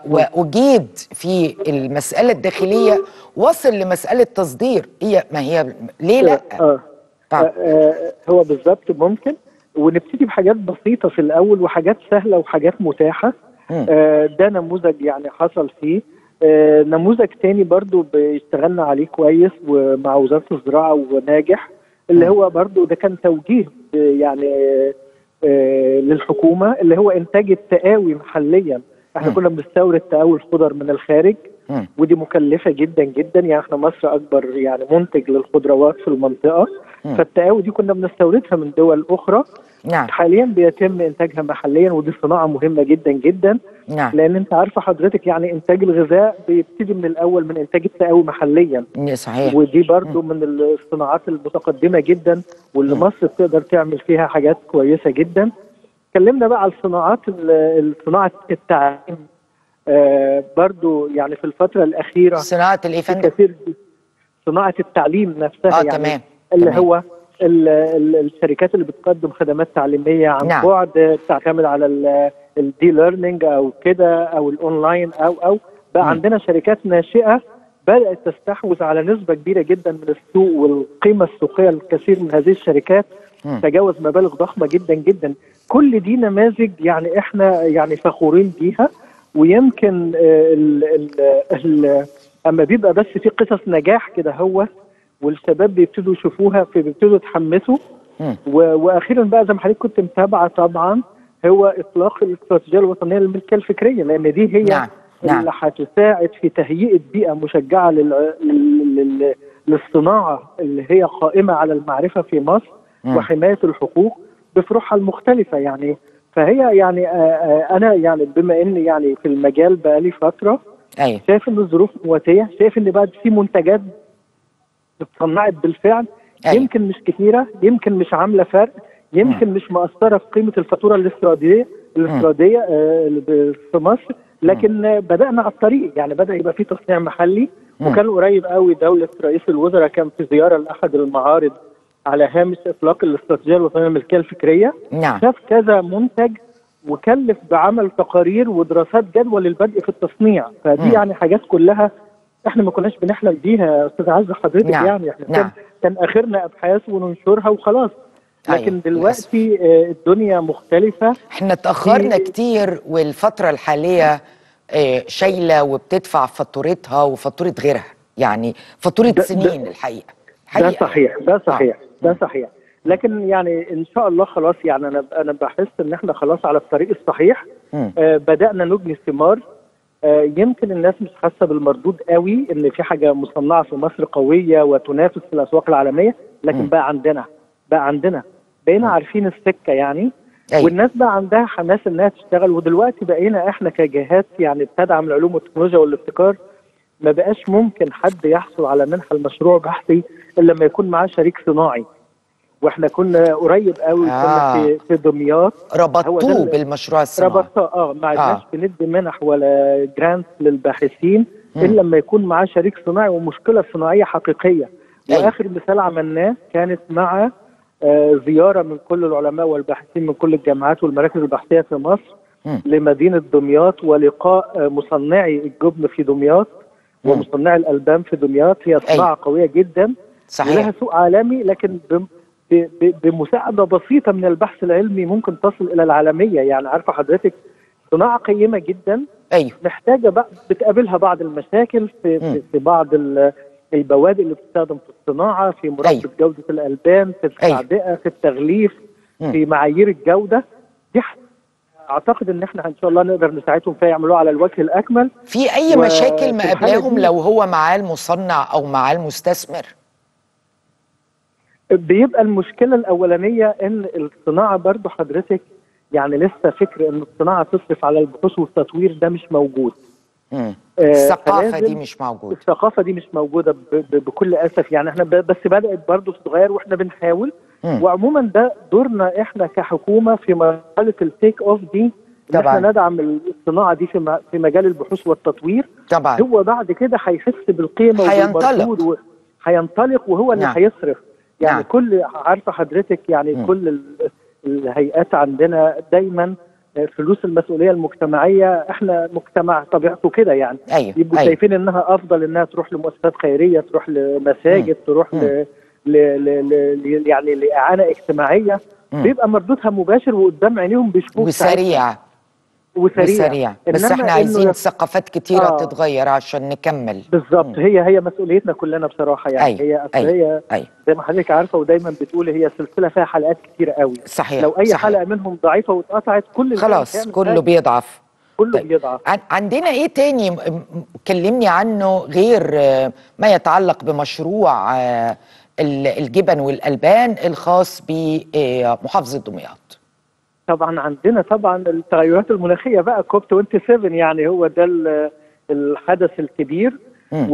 واجيد في المساله الداخليه وصل لمساله تصدير هي ما هي ليه لا؟ آه. آه. آه هو بالظبط ممكن ونبتدي بحاجات بسيطه في الاول وحاجات سهله وحاجات متاحه مم. آه ده نموذج يعني حصل فيه آه نموذج تاني برضو اشتغلنا عليه كويس ومع وزاره الزراعه وناجح اللي هو برضو ده كان توجيه آه، يعني آه للحكومه اللي هو انتاج التقاوي محليا احنا مم. كنا بنستورد تقاوي الخضر من الخارج مم. ودي مكلفه جدا جدا يعني احنا مصر اكبر يعني منتج للخضروات في المنطقه مم. فالتقاوي دي كنا بنستوردها من دول اخرى نعم حاليا بيتم انتاجها محليا ودي صناعه مهمه جدا جدا نعم لان انت عارفه حضرتك يعني انتاج الغذاء بيبتدي من الاول من انتاج التقاوي محليا صحيح ودي برضو من الصناعات المتقدمه جدا واللي مم. مصر بتقدر تعمل فيها حاجات كويسه جدا اتكلمنا بقى على الصناعات ال- صناعه التعليم آه برضو يعني في الفتره الاخيره صناعه الايه في فندم؟ كثير صناعه التعليم نفسها اه يعني تمام اللي تمام. هو ال- ال- الشركات اللي بتقدم خدمات تعليميه عن نعم. بعد بتعتمد على الدي ليرنينج او كده او الاونلاين او او بقى مم. عندنا شركات ناشئه بدات تستحوذ على نسبه كبيره جدا من السوق والقيمه السوقيه للكثير من هذه الشركات مم. تجاوز مبالغ ضخمه جدا جدا كل دي نماذج يعني احنا يعني فخورين بيها ويمكن آه، ال ال ال اما بيبقى بس في قصص نجاح كده هو والشباب بيبتدوا يشوفوها فبيبتدوا يتحمسوا مم. و- واخيرا بقى زي ما حضرتك كنت متابعه طبعا هو اطلاق الاستراتيجيه الوطنيه للملكيه الفكريه لان دي هي نعم نعم اللي هتساعد في تهيئه بيئه مشجعه لل... لل... لل... للصناعه اللي هي قائمه على المعرفه في مصر مم. وحمايه الحقوق بفروعها المختلفه يعني فهي يعني آه، آه، انا يعني بما اني يعني في المجال بقالي فتره ايوه شايف ان الظروف مواتيه شايف ان بعد في منتجات اتصنعت بالفعل أيوة. يمكن مش كثيره يمكن مش عامله فرق يمكن مش مأثره في قيمه الفاتوره الاستيراديه الاستيراديه آه، اللي ب- في مصر لكن آه، بدانا على الطريق يعني بدا يبقى في تصنيع محلي مم. وكان قريب قوي دوله رئيس الوزراء كان في زياره لاحد المعارض على هامش اطلاق الاستراتيجيه الوطنيه للملكيه الفكريه نعم شاف كذا منتج وكلف بعمل تقارير ودراسات جدوى للبدء في التصنيع فدي مم. يعني حاجات كلها احنا ما كناش بنحلم بيها يا استاذ عز حضرتك نعم. يعني احنا نعم. كان, كان اخرنا ابحاث وننشرها وخلاص لكن أيوة، دلوقتي آه، الدنيا مختلفه احنا اتأخرنا في- كتير والفترة الحالية آه، شايلة وبتدفع فاتورتها وفاتورة غيرها يعني فاتورة ده- ده- سنين الحقيقة ده حقيقة صحيح ده صحيح آه. ده صحيح لكن يعني ان شاء الله خلاص يعني انا انا بحس ان احنا خلاص على الطريق الصحيح مم. آه بدانا نجني ثمار آه يمكن الناس مش حاسه بالمردود قوي ان في حاجه مصنعه في مصر قويه وتنافس في الاسواق العالميه لكن مم. بقى عندنا بقى عندنا بقينا عارفين السكه يعني أيوة. والناس بقى عندها حماس انها تشتغل ودلوقتي بقينا احنا كجهات يعني بتدعم العلوم والتكنولوجيا والابتكار ما بقاش ممكن حد يحصل على منحه المشروع بحثي الا لما يكون معاه شريك صناعي واحنا كنا قريب قوي آه. كنا في في دمياط هو ده ربطوه اللي- بالمشروع الصناعي ربطها اه ما عدناش آه. بندي منح ولا جرانت للباحثين مم. الا لما يكون معاه شريك صناعي ومشكله صناعيه حقيقيه أيوة. واخر مثال عملناه كانت مع آه، زياره من كل العلماء والباحثين من كل الجامعات والمراكز البحثيه في مصر مم. لمدينه دمياط ولقاء آه، مصنعي الجبن في دمياط مم. ومصنعي الالبان في دمياط هي صناعه أيوة. قويه جدا صحيح ولها سوق عالمي لكن بم- ب- ب- بمساعده بسيطه من البحث العلمي ممكن تصل الى العالميه يعني عارفه حضرتك صناعه قيمه جدا ايوه محتاجه بقى بتقابلها بعض المشاكل في مم. في, في بعض ال- البوادئ اللي بتستخدم في الصناعه في مراقبه أيوة. جوده الالبان في التعبئه في التغليف مم. في معايير الجوده دي ح- اعتقد ان احنا ان شاء الله نقدر نساعدهم فيها يعملوها على الوجه الاكمل في اي و- مشاكل في الحالة مقابلاهم دي- لو هو معاه المصنع او معاه المستثمر بيبقى المشكله الاولانيه ان الصناعه برضو حضرتك يعني لسه فكر ان الصناعه تصرف على البحوث والتطوير ده مش موجود مم. آه، الثقافه فلازم- دي مش موجوده الثقافه دي مش موجوده ب- ب- بكل اسف يعني احنا ب- بس بدات برضو تتغير واحنا بنحاول مم. وعموما ده دورنا احنا كحكومه في مرحله التيك اوف دي ان طبعاً. احنا ندعم الصناعه دي في م- في مجال البحوث والتطوير طبعا هو بعد كده هيحس بالقيمه هينطلق. وبالمردود و- هينطلق وهو اللي نعم. هيصرف يعني نعم. كل عارفه حضرتك يعني مم. كل ال- الهيئات عندنا دايما فلوس المسؤوليه المجتمعيه احنا مجتمع طبيعته كده يعني ايوه يبقوا ايوه شايفين انها افضل انها تروح لمؤسسات خيريه تروح لمساجد تروح مم. ل... ل... ل... ل... يعني لاعانه اجتماعيه مم. بيبقى مردودها مباشر وقدام عينيهم بيشوفوه وسريع وسريع وسريع بس إنما احنا إنه عايزين يت- ثقافات كتيره آه. تتغير عشان نكمل بالظبط مم. هي هي مسؤوليتنا كلنا بصراحه يعني أيوة، هي أصل أيوة، هي ايوه زي ما حضرتك عارفه ودايما بتقولي هي سلسله فيها حلقات كتيره قوي صحيح لو اي صحيح. حلقه منهم ضعيفه واتقطعت كل اللي خلاص كان كله ده بيضعف كله طيب. بيضعف عن عندنا ايه تاني م- م- كلمني عنه غير آه، ما يتعلق بمشروع آه، ال- الجبن والألبان الخاص بمحافظة دمياط طبعا عندنا طبعا التغيرات المناخيه بقى كوب 27 يعني هو ده ال- الحدث الكبير مم.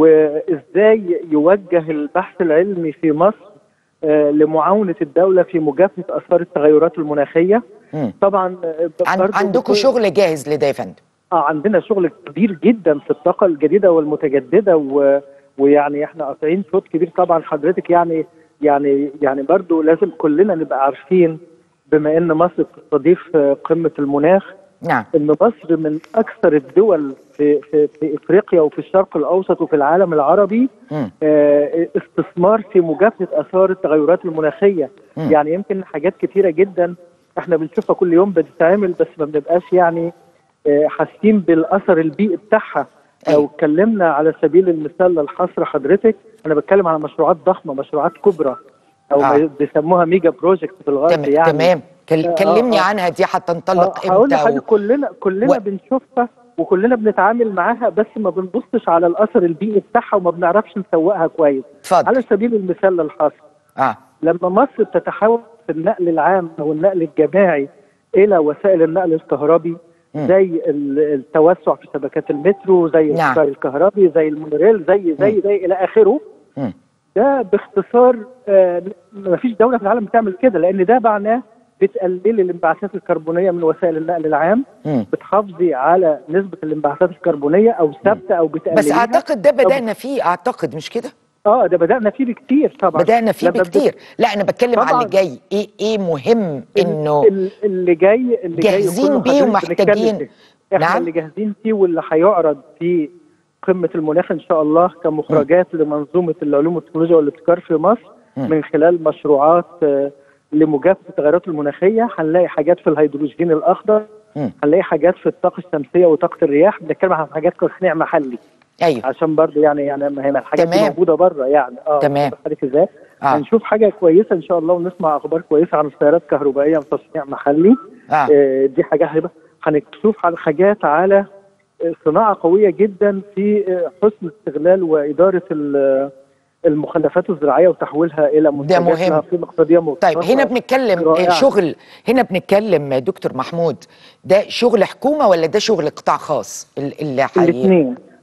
وازاي يوجه البحث العلمي في مصر آه، لمعاونه الدوله في مجابهه اثار التغيرات المناخيه مم. طبعا آه، عن برضو عندكم بكل- شغل جاهز لده يا فندم اه عندنا شغل كبير جدا في الطاقه الجديده والمتجدده و... ويعني احنا قاطعين شوط كبير طبعا حضرتك يعني يعني يعني برضو لازم كلنا نبقى عارفين بما ان مصر بتستضيف آه، قمه المناخ نعم ان مصر من اكثر الدول في في, في افريقيا وفي الشرق الاوسط وفي العالم العربي مم. آه، استثمار في مجابهه اثار التغيرات المناخيه مم. يعني يمكن حاجات كتيره جدا احنا بنشوفها كل يوم بتتعمل بس ما بنبقاش يعني آه، حاسين بالاثر البيئي بتاعها لو أيوة. اتكلمنا على سبيل المثال للحصر حضرتك انا بتكلم على مشروعات ضخمه مشروعات كبرى او آه. ما بيسموها ميجا بروجكت في الغرب تم يعني تمام كل- آه، كلمني آه. عنها دي هتنطلق آه، هقول امتى لحضرتك و... كلنا كلنا و- بنشوفها وكلنا بنتعامل معاها بس ما بنبصش على الاثر البيئي بتاعها وما بنعرفش نسوقها كويس اتفضل على سبيل المثال للحصر اه لما مصر بتتحول في النقل العام او النقل الجماعي الى وسائل النقل الكهربي مم. زي ال- التوسع في شبكات المترو زي نعم. القطار الكهربي زي المونوريل زي زي زي الى اخره مم. ده باختصار آه ما فيش دوله في العالم بتعمل كده لان ده معناه بتقلل الانبعاثات الكربونيه من وسائل النقل العام مم. بتحافظي على نسبه الانبعاثات الكربونيه او ثابته او بتقلليها بس اعتقد ده بدأنا فيه اعتقد مش كده اه ده بدانا فيه بكتير طبعا بدأنا فيه لما بت- بكتير لا انا بتكلم على طبعاً. اللي جاي ايه ايه مهم انه ال- اللي جاي اللي جاهزين جاي كله بيه حضرتك ومحتاجين. بنتكلم فيه. احنا نعم. اللي جاهزين فيه واللي هيعرض في قمه المناخ ان شاء الله كمخرجات لمنظومه العلوم والتكنولوجيا والابتكار في مصر مم. من خلال مشروعات آه، لمجابهه التغيرات المناخيه هنلاقي حاجات في الهيدروجين الاخضر مم. هنلاقي حاجات في الطاقه الشمسيه وطاقه الرياح بنتكلم عن حاجات تصنيع محلي ايوه عشان برضه يعني يعني ما هي الحاجات دي تمام. موجوده بره يعني اه تمام. حضرتك ازاي آه. هنشوف حاجه كويسه ان شاء الله ونسمع اخبار كويسه عن السيارات الكهربائيه وتصنيع محلي اه آه دي حاجه هيبقى هنشوف على حاجات على آه، صناعه قويه جدا في آه، حسن استغلال واداره ال- المخلفات الزراعيه وتحويلها الى منتجات مهم. لها قيمه اقتصاديه طيب مختصرة. هنا بنتكلم رائعة. آه، شغل هنا بنتكلم آه، دكتور محمود ده شغل حكومه ولا ده شغل قطاع خاص ال- اللي حي... الاثنين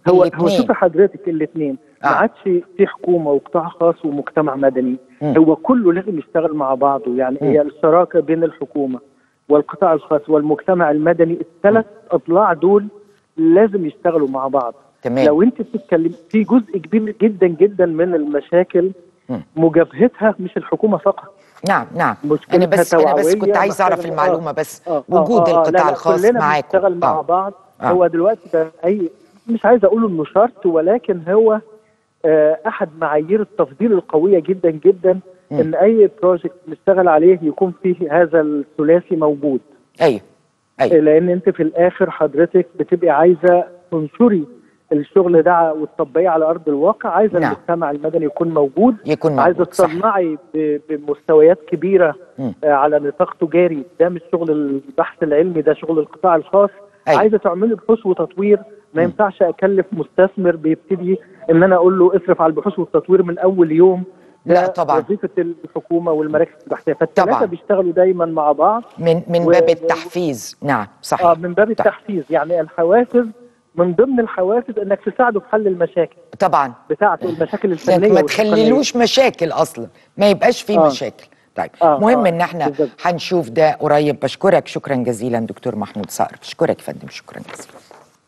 هو هو الاتنين. شوف حضرتك الاثنين آه. ما عادش في حكومه وقطاع خاص ومجتمع مدني مم. هو كله لازم يشتغل مع بعضه يعني مم. هي الشراكه بين الحكومه والقطاع الخاص والمجتمع المدني الثلاث اضلاع دول لازم يشتغلوا مع بعض تمام. لو انت بتتكلم في جزء كبير جدا جدا من المشاكل مم. مجابهتها مش الحكومه فقط نعم نعم مشكلتها انا بس انا بس توعوية، كنت عايز اعرف محتاجة- المعلومه آه. بس آه، وجود آه، آه، القطاع لا، لا، الخاص كلنا معاكم بنشتغل مع آه. بعض آه. هو دلوقتي ده اي مش عايز اقول انه شرط ولكن هو آه، احد معايير التفضيل القويه جدا جدا مم. ان اي بروجكت نشتغل عليه يكون فيه هذا الثلاثي موجود ايوه ايوه لان انت في الاخر حضرتك بتبقي عايزه تنشري الشغل ده وتطبقيه على ارض الواقع عايزه نعم. المجتمع المدني يكون موجود يكون عايزه موجود صح تصنعي ب- بمستويات كبيره مم. آه، على نطاق تجاري ده مش شغل البحث العلمي ده شغل القطاع الخاص أيوة. عايزه تعملي بحوث وتطوير ما ينفعش اكلف مستثمر بيبتدي ان انا اقول له اصرف على البحوث والتطوير من اول يوم لا ده طبعاً. وظيفه الحكومه والمراكز البحثيه طبعاً. فالثلاثه بيشتغلوا دايما مع بعض من من و- باب و- التحفيز نعم صح اه من باب طيب. التحفيز يعني الحوافز من ضمن الحوافز انك تساعده في حل المشاكل طبعا بتاعته المشاكل لك الفنيه ما والتقنية. تخليلوش مشاكل اصلا ما يبقاش فيه آه. مشاكل طيب آه، مهم آه، ان احنا بالظبط. هنشوف ده قريب بشكرك شكرا جزيلا دكتور محمود صقر بشكرك يا فندم شكرا جزيلا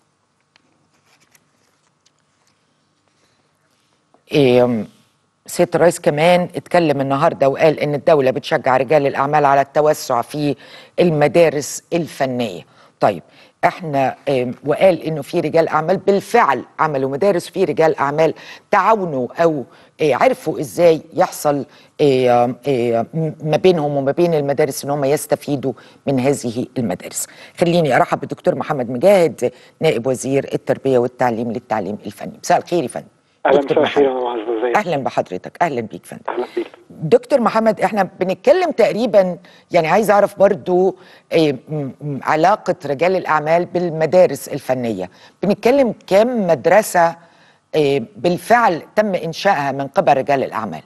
إيه سيادة الرئيس كمان اتكلم النهارده وقال ان الدولة بتشجع رجال الاعمال على التوسع في المدارس الفنية. طيب احنا آم، وقال انه في رجال اعمال بالفعل عملوا مدارس في رجال اعمال تعاونوا او آه، عرفوا ازاي يحصل آه، آم، آه، م- ما بينهم وما بين المدارس ان هم يستفيدوا من هذه المدارس. خليني ارحب بالدكتور محمد مجاهد نائب وزير التربية والتعليم للتعليم الفني. مساء الخير يا فندم. اهلا دكتور مساء الخير يا محمد. معز ازيك اهلا بحضرتك اهلا بيك فندم اهلا بيك دكتور محمد احنا بنتكلم تقريبا يعني عايز اعرف برضو إيه م- م- علاقة رجال الاعمال بالمدارس الفنية بنتكلم كم مدرسة إيه بالفعل تم انشائها من قبل رجال الاعمال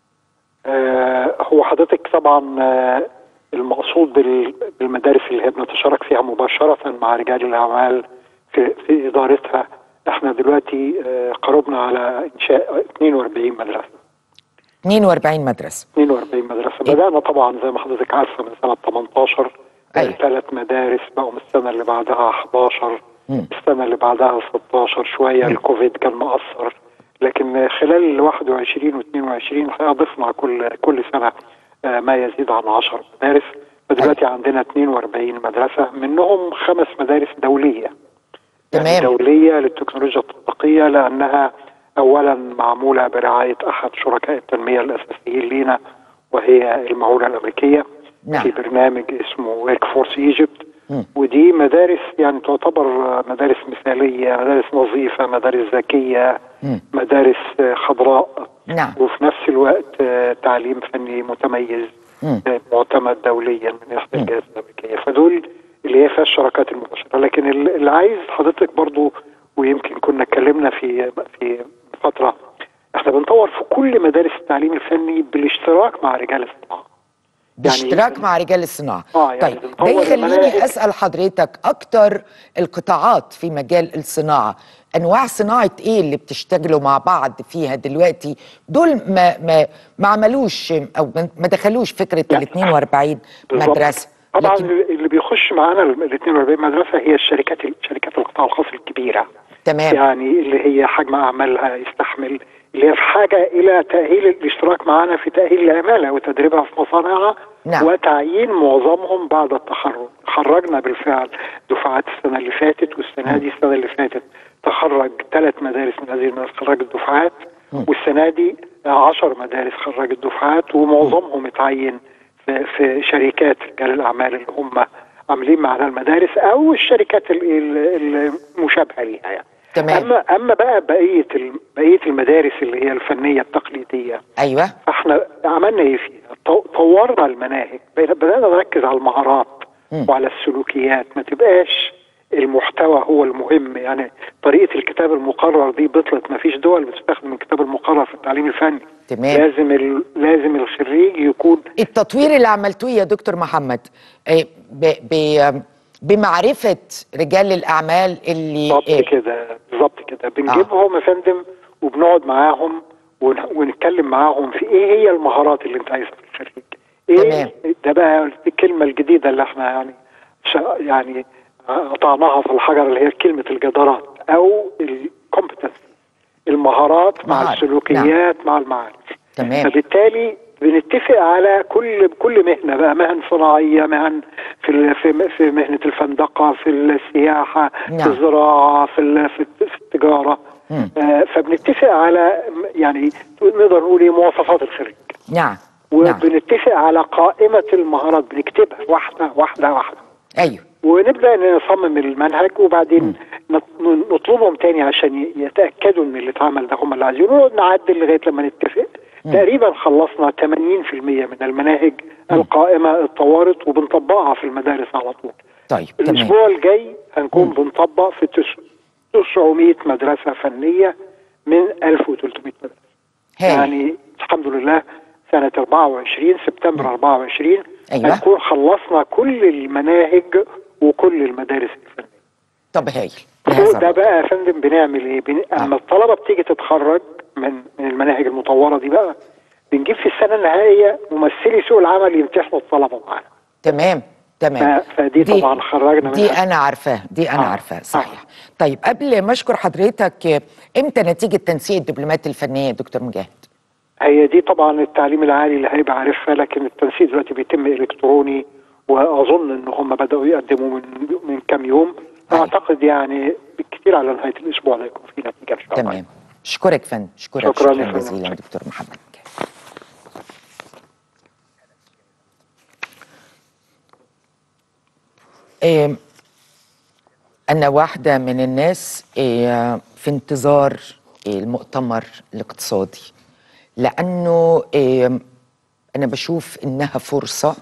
آه هو حضرتك طبعا آه المقصود بال- بالمدارس اللي هي بنتشارك فيها مباشره مع رجال الاعمال في, في ادارتها احنا دلوقتي آه قربنا على انشاء 42 مدرسه 42 مدرسة 42 مدرسه إيه؟ بدانا طبعا زي ما حضرتك عارفه من سنه 18 أيوة. ثلاث مدارس بقوا من السنه اللي بعدها 11 مم. السنه اللي بعدها 16 شويه مم. الكوفيد كان مؤثر لكن خلال ال 21 و 22 الحقيقه ضفنا كل كل سنه آه، ما يزيد عن 10 مدارس فدلوقتي عندنا 42 مدرسه منهم خمس مدارس دوليه يعني تمام. دوليه للتكنولوجيا التطبيقيه لانها اولا معموله برعايه احد شركاء التنميه الاساسيين لينا وهي المعونه الامريكيه نعم. في برنامج اسمه ورك فورس ايجيبت مم. ودي مدارس يعني تعتبر مدارس مثاليه مدارس نظيفه مدارس ذكيه مم. مدارس خضراء نعم وفي نفس الوقت آه، تعليم فني متميز مم. آه، معتمد دوليا من احدى الجهات الامريكيه فدول اللي هي فيها الشراكات المباشره لكن ال- اللي عايز حضرتك برضو ويمكن كنا اتكلمنا في في فتره احنا بنطور في كل مدارس التعليم الفني بالاشتراك مع رجال الصناعه باشتراك مع رجال الصناعة آه، يعني طيب بنطور ده يخليني المناهج. أسأل حضرتك أكتر القطاعات في مجال الصناعة أنواع صناعة إيه اللي بتشتغلوا مع بعض فيها دلوقتي دول ما ما ما عملوش أو ما- ما دخلوش فكرة ال يعني 42 بالظبط. مدرسة طبعا لكن اللي بيخش معانا ال 42 مدرسه هي الشركات شركات القطاع الخاص الكبيره تمام يعني اللي هي حجم اعمالها يستحمل اللي هي في حاجه الى تاهيل الاشتراك معنا في تاهيل العماله وتدريبها في مصانعها نعم. وتعيين معظمهم بعد التخرج خرجنا بالفعل دفعات السنه اللي فاتت والسنه دي السنه اللي فاتت تخرج ثلاث مدارس من هذه المدارس خرجت دفعات والسنه دي عشر مدارس خرجت دفعات ومعظمهم اتعين في, في شركات رجال الاعمال اللي هم عاملين معنا المدارس او الشركات ال- ال- المشابهه ليها يعني تمام. اما اما بقى بقيه ال- بقيه المدارس اللي هي الفنيه التقليديه أيوه فاحنا عملنا ايه فيها؟ طو- طورنا المناهج بقينا- بدانا نركز على المهارات مم. وعلى السلوكيات ما تبقاش المحتوى هو المهم يعني طريقه الكتاب المقرر دي بطلت ما فيش دول بتستخدم الكتاب المقرر في التعليم الفني تمام. لازم ال... لازم الخريج يكون التطوير اللي عملتوه يا دكتور محمد إيه، ب ب بمعرفه رجال الاعمال اللي بالظبط آه، كده بالظبط كده بنجيبهم يا فندم وبنقعد معاهم ون- ونتكلم معاهم في ايه هي المهارات اللي انت عايزها في الخريج تمام. ايه ده بقى الكلمه الجديده اللي احنا يعني شا- يعني قطعناها في الحجر اللي هي كلمه الجدارات او الكومبتنس المهارات مع مهارة. السلوكيات مع المعارف تمام. فبالتالي بنتفق على كل كل مهنه بقى مهن صناعيه مهن في ال- في في مهنه الفندقه في السياحه نعم. في الزراعه في ال- في الت- في التجاره مم. آه فبنتفق على م- يعني نقدر نقول ايه مواصفات الخريج نعم نعم وبنتفق على قائمه المهارات بنكتبها واحده واحده واحده ايوه ونبدا نصمم المنهج وبعدين نط- نطلبهم تاني عشان ي- يتاكدوا ان اللي اتعمل ده هم اللي عايزينه ونقعد نعدل لغايه لما نتفق تقريبا خلصنا 80% من المناهج القائمه اتطورت وبنطبقها في المدارس على طول طيب تمام الاسبوع الجاي هنكون بنطبق في تس- 900 مدرسه فنيه من 1300 مدرسه هايل يعني الحمد لله سنة 24 سبتمبر 24 أيوة. هنكون خلصنا كل المناهج وكل المدارس الفنية طب هايل فوق بهذا ده الرأي. بقى يا فندم بنعمل ايه؟ بن... اما الطلبة بتيجي تتخرج من من المناهج المطورة دي بقى بنجيب في السنة النهائية ممثلي سوق العمل يمتحنوا الطلبة معانا تمام تمام ف- فدي طبعا خرجنا دي منها. انا عارفاه دي انا آه. عارفاه صحيح طيب قبل ما اشكر حضرتك آه، امتى نتيجه تنسيق الدبلومات الفنيه يا دكتور مجاهد هي دي طبعا التعليم العالي اللي هيبقى عارفها لكن التنسيق دلوقتي بيتم الكتروني واظن ان هم بداوا يقدموا من من كام يوم أيوة. اعتقد يعني بالكثير على نهايه الاسبوع ده يكون في نتيجه ان شاء الله تمام اشكرك فندم اشكرك شكراً شكرا يا فندم. جزيلا دكتور محمد مجاهد إيه، أنا واحدة من الناس إيه، في انتظار المؤتمر الاقتصادي لأنه إيه، أنا بشوف إنها فرصة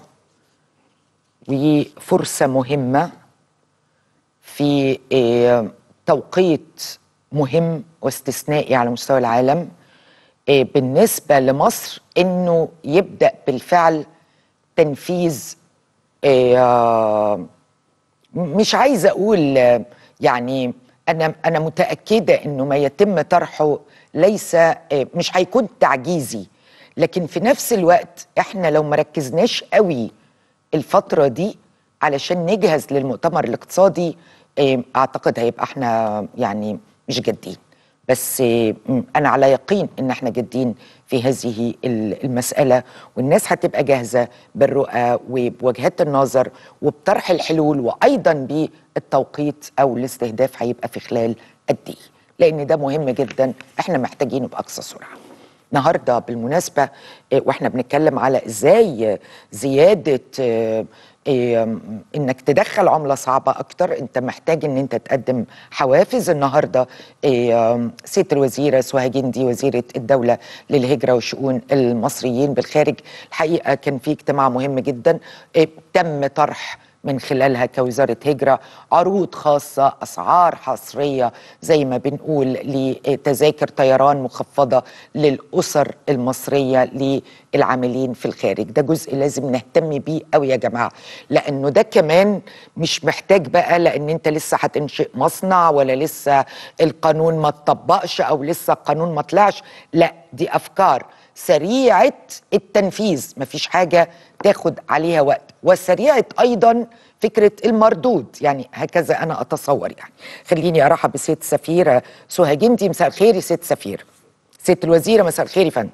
وفرصة مهمة في إيه، توقيت مهم واستثنائي على مستوى العالم إيه، بالنسبة لمصر إنه يبدأ بالفعل تنفيذ إيه، آه، مش عايزه اقول آه، يعني انا انا متاكده انه ما يتم طرحه ليس آه، مش هيكون تعجيزي لكن في نفس الوقت احنا لو ما ركزناش قوي الفتره دي علشان نجهز للمؤتمر الاقتصادي آه، اعتقد هيبقى احنا يعني مش جادين بس آه، م- انا على يقين ان احنا جادين في هذه ال- المساله والناس هتبقى جاهزه بالرؤى وبوجهات النظر وبطرح الحلول وايضا بالتوقيت او الاستهداف هيبقى في خلال قد ايه لان ده مهم جدا احنا محتاجينه باقصى سرعه النهارده بالمناسبه آه، واحنا بنتكلم على ازاي آه، زياده آه، آه، انك تدخل عمله صعبه اكتر انت محتاج ان انت تقدم حوافز النهارده آه، سياده الوزيره سهى جندي وزيره الدوله للهجره وشؤون المصريين بالخارج الحقيقه كان في اجتماع مهم جدا آه، تم طرح من خلالها كوزارة هجرة عروض خاصة أسعار حصرية زي ما بنقول لتذاكر طيران مخفضة للأسر المصرية للعاملين في الخارج ده جزء لازم نهتم بيه قوي يا جماعة لأنه ده كمان مش محتاج بقى لأن أنت لسه هتنشئ مصنع ولا لسه القانون ما اتطبقش أو لسه القانون ما طلعش لا دي أفكار سريعة التنفيذ مفيش حاجة تاخد عليها وقت وسريعة أيضا فكرة المردود يعني هكذا أنا أتصور يعني خليني أرحب بسيد السفيرة سهى جندي مساء الخير يا سيد السفير سيد الوزيرة مساء الخير يا فندم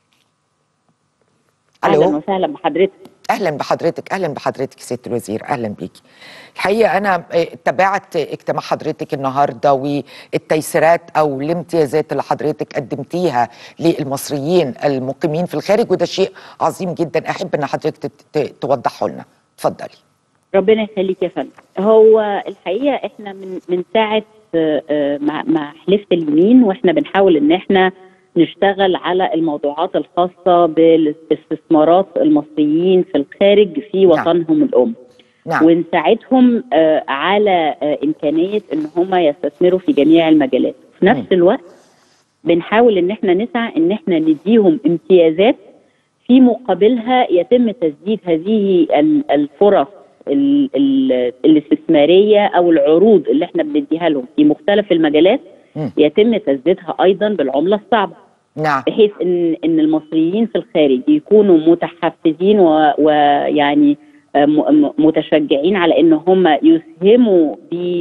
اهلا ألو وسهلا بحضرتك اهلا بحضرتك اهلا بحضرتك يا سياده الوزير اهلا بيكي الحقيقه انا آه، تابعت اجتماع حضرتك النهارده والتيسيرات او الامتيازات اللي حضرتك قدمتيها للمصريين المقيمين في الخارج وده شيء عظيم جدا احب ان حضرتك تت- ت- توضحه لنا اتفضلي ربنا يخليك يا فندم هو الحقيقه احنا من من ساعه آه، آه، ما ما حلفت اليمين واحنا بنحاول ان احنا نشتغل على الموضوعات الخاصه بالاستثمارات المصريين في الخارج في نعم. وطنهم الام نعم ونساعدهم آه، على آه، امكانيه ان هم يستثمروا في جميع المجالات في نفس مم. الوقت بنحاول ان احنا نسعى ان احنا نديهم امتيازات في مقابلها يتم تسديد هذه ال- الفرص ال ال الاستثماريه او العروض اللي احنا بنديها لهم في مختلف المجالات مم. يتم تسديدها ايضا بالعمله الصعبه نعم بحيث ان ان المصريين في الخارج يكونوا متحفزين و- ويعني آه، م- م- متشجعين على ان هم يسهموا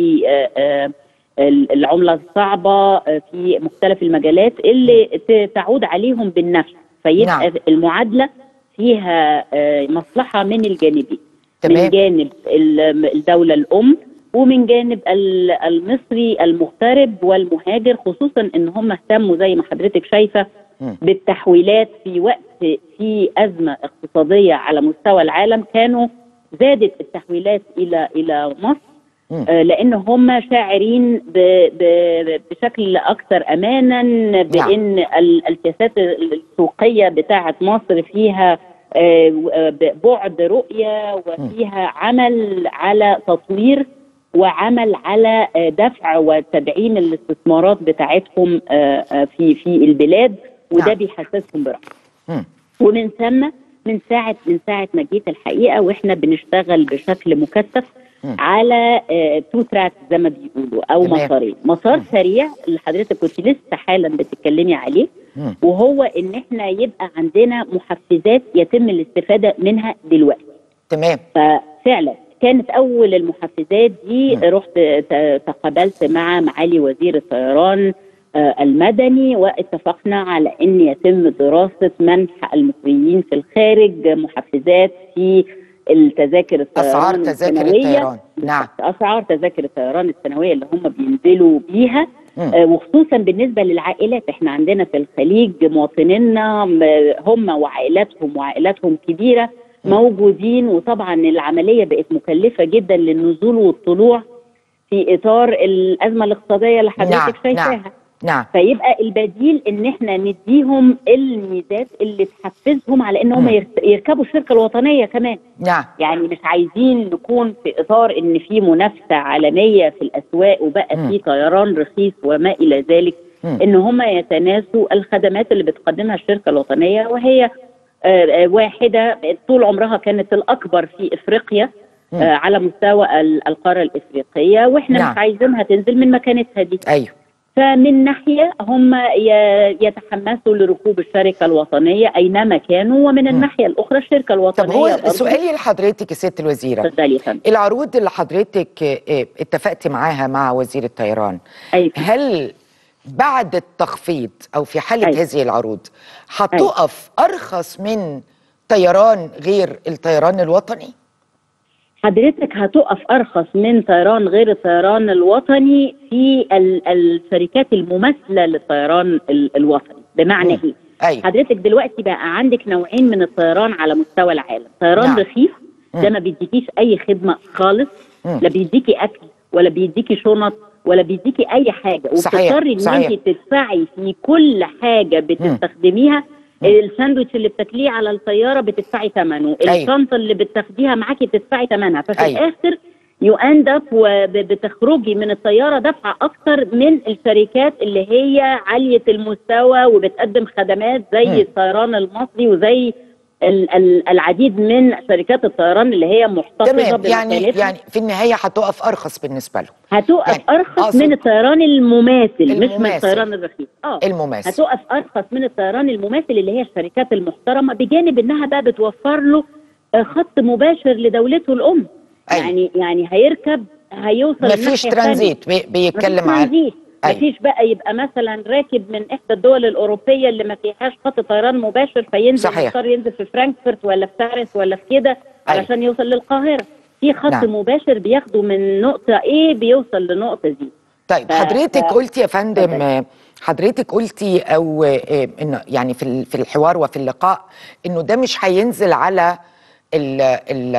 بالعمله الصعبه آه، في مختلف المجالات اللي ت- تعود عليهم بالنفع فيبقى نعم. المعادله فيها آه، مصلحه من الجانبين تمام. من جانب ال- الدوله الام ومن جانب ال- المصري المغترب والمهاجر خصوصا ان هم اهتموا زي ما حضرتك شايفه مم. بالتحويلات في وقت في ازمه اقتصاديه على مستوى العالم كانوا زادت التحويلات الى الى مصر مم. آه، لان هم شاعرين ب ب بشكل اكثر امانا بان ال- السياسات السوقيه بتاعه مصر فيها آه، و- آه، ب- بعد رؤيه وفيها عمل على تطوير وعمل على آه، دفع وتدعيم الاستثمارات بتاعتهم آه، آه، في في البلاد وده نعم. بيحسسهم براحه مم. ومن ثم من ساعه من ساعه ما جيت الحقيقه واحنا بنشتغل بشكل مكثف مم. على تو تراك زي ما بيقولوا او تمام. مسارين مسار سريع اللي حضرتك كنت لسه حالا بتتكلمي عليه مم. وهو ان احنا يبقى عندنا محفزات يتم الاستفاده منها دلوقتي تمام ففعلا كانت اول المحفزات دي رحت ت- تقابلت مع معالي وزير الطيران آه، المدني واتفقنا على ان يتم دراسه منح المصريين في الخارج محفزات في التذاكر الطيران اسعار تذاكر السنوية. الطيران نعم اسعار تذاكر الطيران السنويه اللي هم بينزلوا بيها مم. آه، وخصوصا بالنسبه للعائلات احنا عندنا في الخليج مواطنينا م- هم وعائلاتهم وعائلاتهم كبيره موجودين وطبعا العمليه بقت مكلفه جدا للنزول والطلوع في اطار الازمه الاقتصاديه اللي نعم حضرتك شايفاها نعم نعم فيبقى البديل ان احنا نديهم الميزات اللي تحفزهم على ان هم مم. يرت- يركبوا الشركه الوطنيه كمان نعم يعني مش عايزين نكون في اطار ان في منافسه عالميه في الاسواق وبقى مم. في طيران رخيص وما الى ذلك مم. ان هم يتناسوا الخدمات اللي بتقدمها الشركه الوطنيه وهي آه، آه، واحده طول عمرها كانت الاكبر في افريقيا مم. آه، على مستوى ال- القاره الافريقيه واحنا نعم. مش عايزينها تنزل من مكانتها دي ايوه فمن ناحيه هم ي- يتحمسوا لركوب الشركه الوطنيه اينما كانوا ومن الناحيه الاخرى الشركه طب الوطنيه هو برضو- سؤالي لحضرتك يا ست الوزيره اتفضلي يا فندم العروض اللي حضرتك آه، آه، اتفقتي معاها مع وزير الطيران أيوة. هل بعد التخفيض او في حاله أيوة. هذه العروض هتقف ارخص من طيران غير الطيران الوطني حضرتك هتقف ارخص من طيران غير الطيران الوطني في ال- الشركات المماثله للطيران ال- الوطني بمعنى مم. ايه ايوه حضرتك دلوقتي بقى عندك نوعين من الطيران على مستوى العالم طيران نعم. رخيص ده مم. ما بيديكيش اي خدمه خالص مم. لا بيديكي اكل ولا بيديكي شنط ولا بيديكي اي حاجه صحيح، وبتضطري ان صحيح. انت تدفعي في كل حاجه بتستخدميها الساندوتش اللي بتاكليه على الطياره بتدفعي ثمنه أيوة. الشنطه اللي بتاخديها معاكي بتدفعي ثمنها ففي أيوة. الاخر يو اند اب وبتخرجي من الطياره دفعه اكتر من الشركات اللي هي عاليه المستوى وبتقدم خدمات زي مم. الطيران المصري وزي ال- ال- العديد من شركات الطيران اللي هي محتفظه تمام يعني بمكانتها. يعني في النهايه هتقف ارخص بالنسبه لهم هتقف يعني ارخص أقصد- من الطيران المماثل, مش من المماثل. الطيران الرخيص اه المماثل هتقف ارخص من الطيران المماثل اللي هي الشركات المحترمه بجانب انها بقى بتوفر له آه، خط مباشر لدولته الام أيوة. يعني يعني هيركب هيوصل مفيش الناحية التانية. ترانزيت بي- مفيش بيتكلم عن ترانزيت أيوة. مفيش بقى يبقى مثلا راكب من احدى الدول الاوروبيه اللي ما فيهاش خط طيران مباشر فينزل صحيح. يضطر ينزل في فرانكفورت ولا في باريس ولا في كده علشان يوصل للقاهره في خط نعم. مباشر بياخده من نقطه A بيوصل لنقطه Z طيب ف- حضرتك ف- قلتي يا فندم اتفضل. آه، حضرتك قلتي او آه، انه يعني في ال- في الحوار وفي اللقاء انه ده مش هينزل على ال ال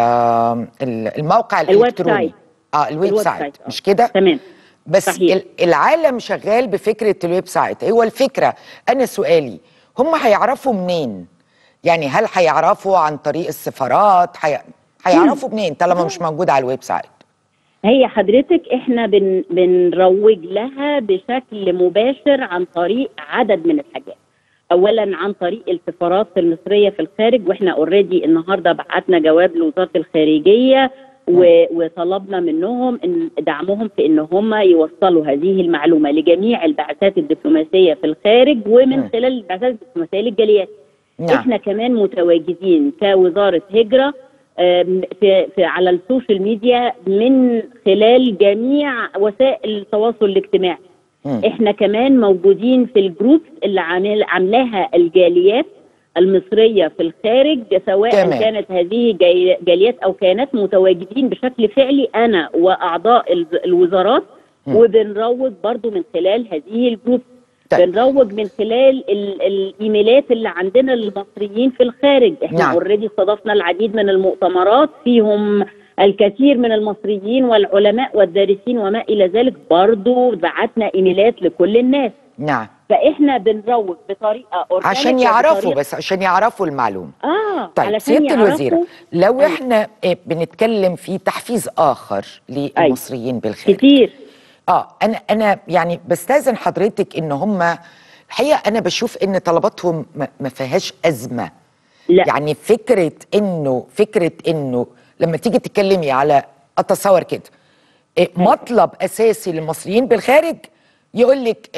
ال- الموقع الويب الالكتروني سايت. اه الويب الويب سايت سايت، آه. مش كده تمام بس صحيح. ال- العالم شغال بفكره الويب سايت هو الفكره انا سؤالي هم هيعرفوا منين يعني هل هيعرفوا عن طريق السفارات هي- هيعرفوا منين طالما مش موجود على الويب سايت هي حضرتك احنا بن بنروج لها بشكل مباشر عن طريق عدد من الحاجات اولا عن طريق السفارات المصريه في الخارج واحنا اوريدي النهارده بعتنا جواب لوزاره الخارجيه و- وطلبنا منهم إن دعمهم في ان هم يوصلوا هذه المعلومه لجميع البعثات الدبلوماسيه في الخارج ومن مم. خلال البعثات الدبلوماسيه للجاليات نعم احنا كمان متواجدين كوزاره هجره آم، في, في على السوشيال ميديا من خلال جميع وسائل التواصل الاجتماعي مم. احنا كمان موجودين في الجروبس اللي عامل عاملاها الجاليات المصريه في الخارج سواء تمام. كانت هذه جاي- جاليات او كيانات متواجدين بشكل فعلي انا واعضاء ال- الوزارات مم. وبنروج برضو من خلال هذه الجروب طيب. بنروج من خلال ال- الايميلات اللي عندنا للمصريين في الخارج احنا نعم. اوريدي استضفنا العديد من المؤتمرات فيهم الكثير من المصريين والعلماء والدارسين وما الى ذلك برضو بعتنا ايميلات لكل الناس نعم فاحنا بنروج بطريقه organic عشان يعرفوا وبطريقة- بس عشان يعرفوا المعلومه اه طيب علشان سياده يعرفوا- الوزيره لو أيوة. احنا آه، بنتكلم في تحفيز اخر للمصريين بالخارج كتير اه انا انا يعني بستاذن حضرتك ان هم الحقيقه انا بشوف ان طلباتهم ما- ما فيهاش ازمه لا يعني فكره انه فكره انه لما تيجي تتكلمي على اتصور كده إيه، مطلب اساسي للمصريين بالخارج يقول لك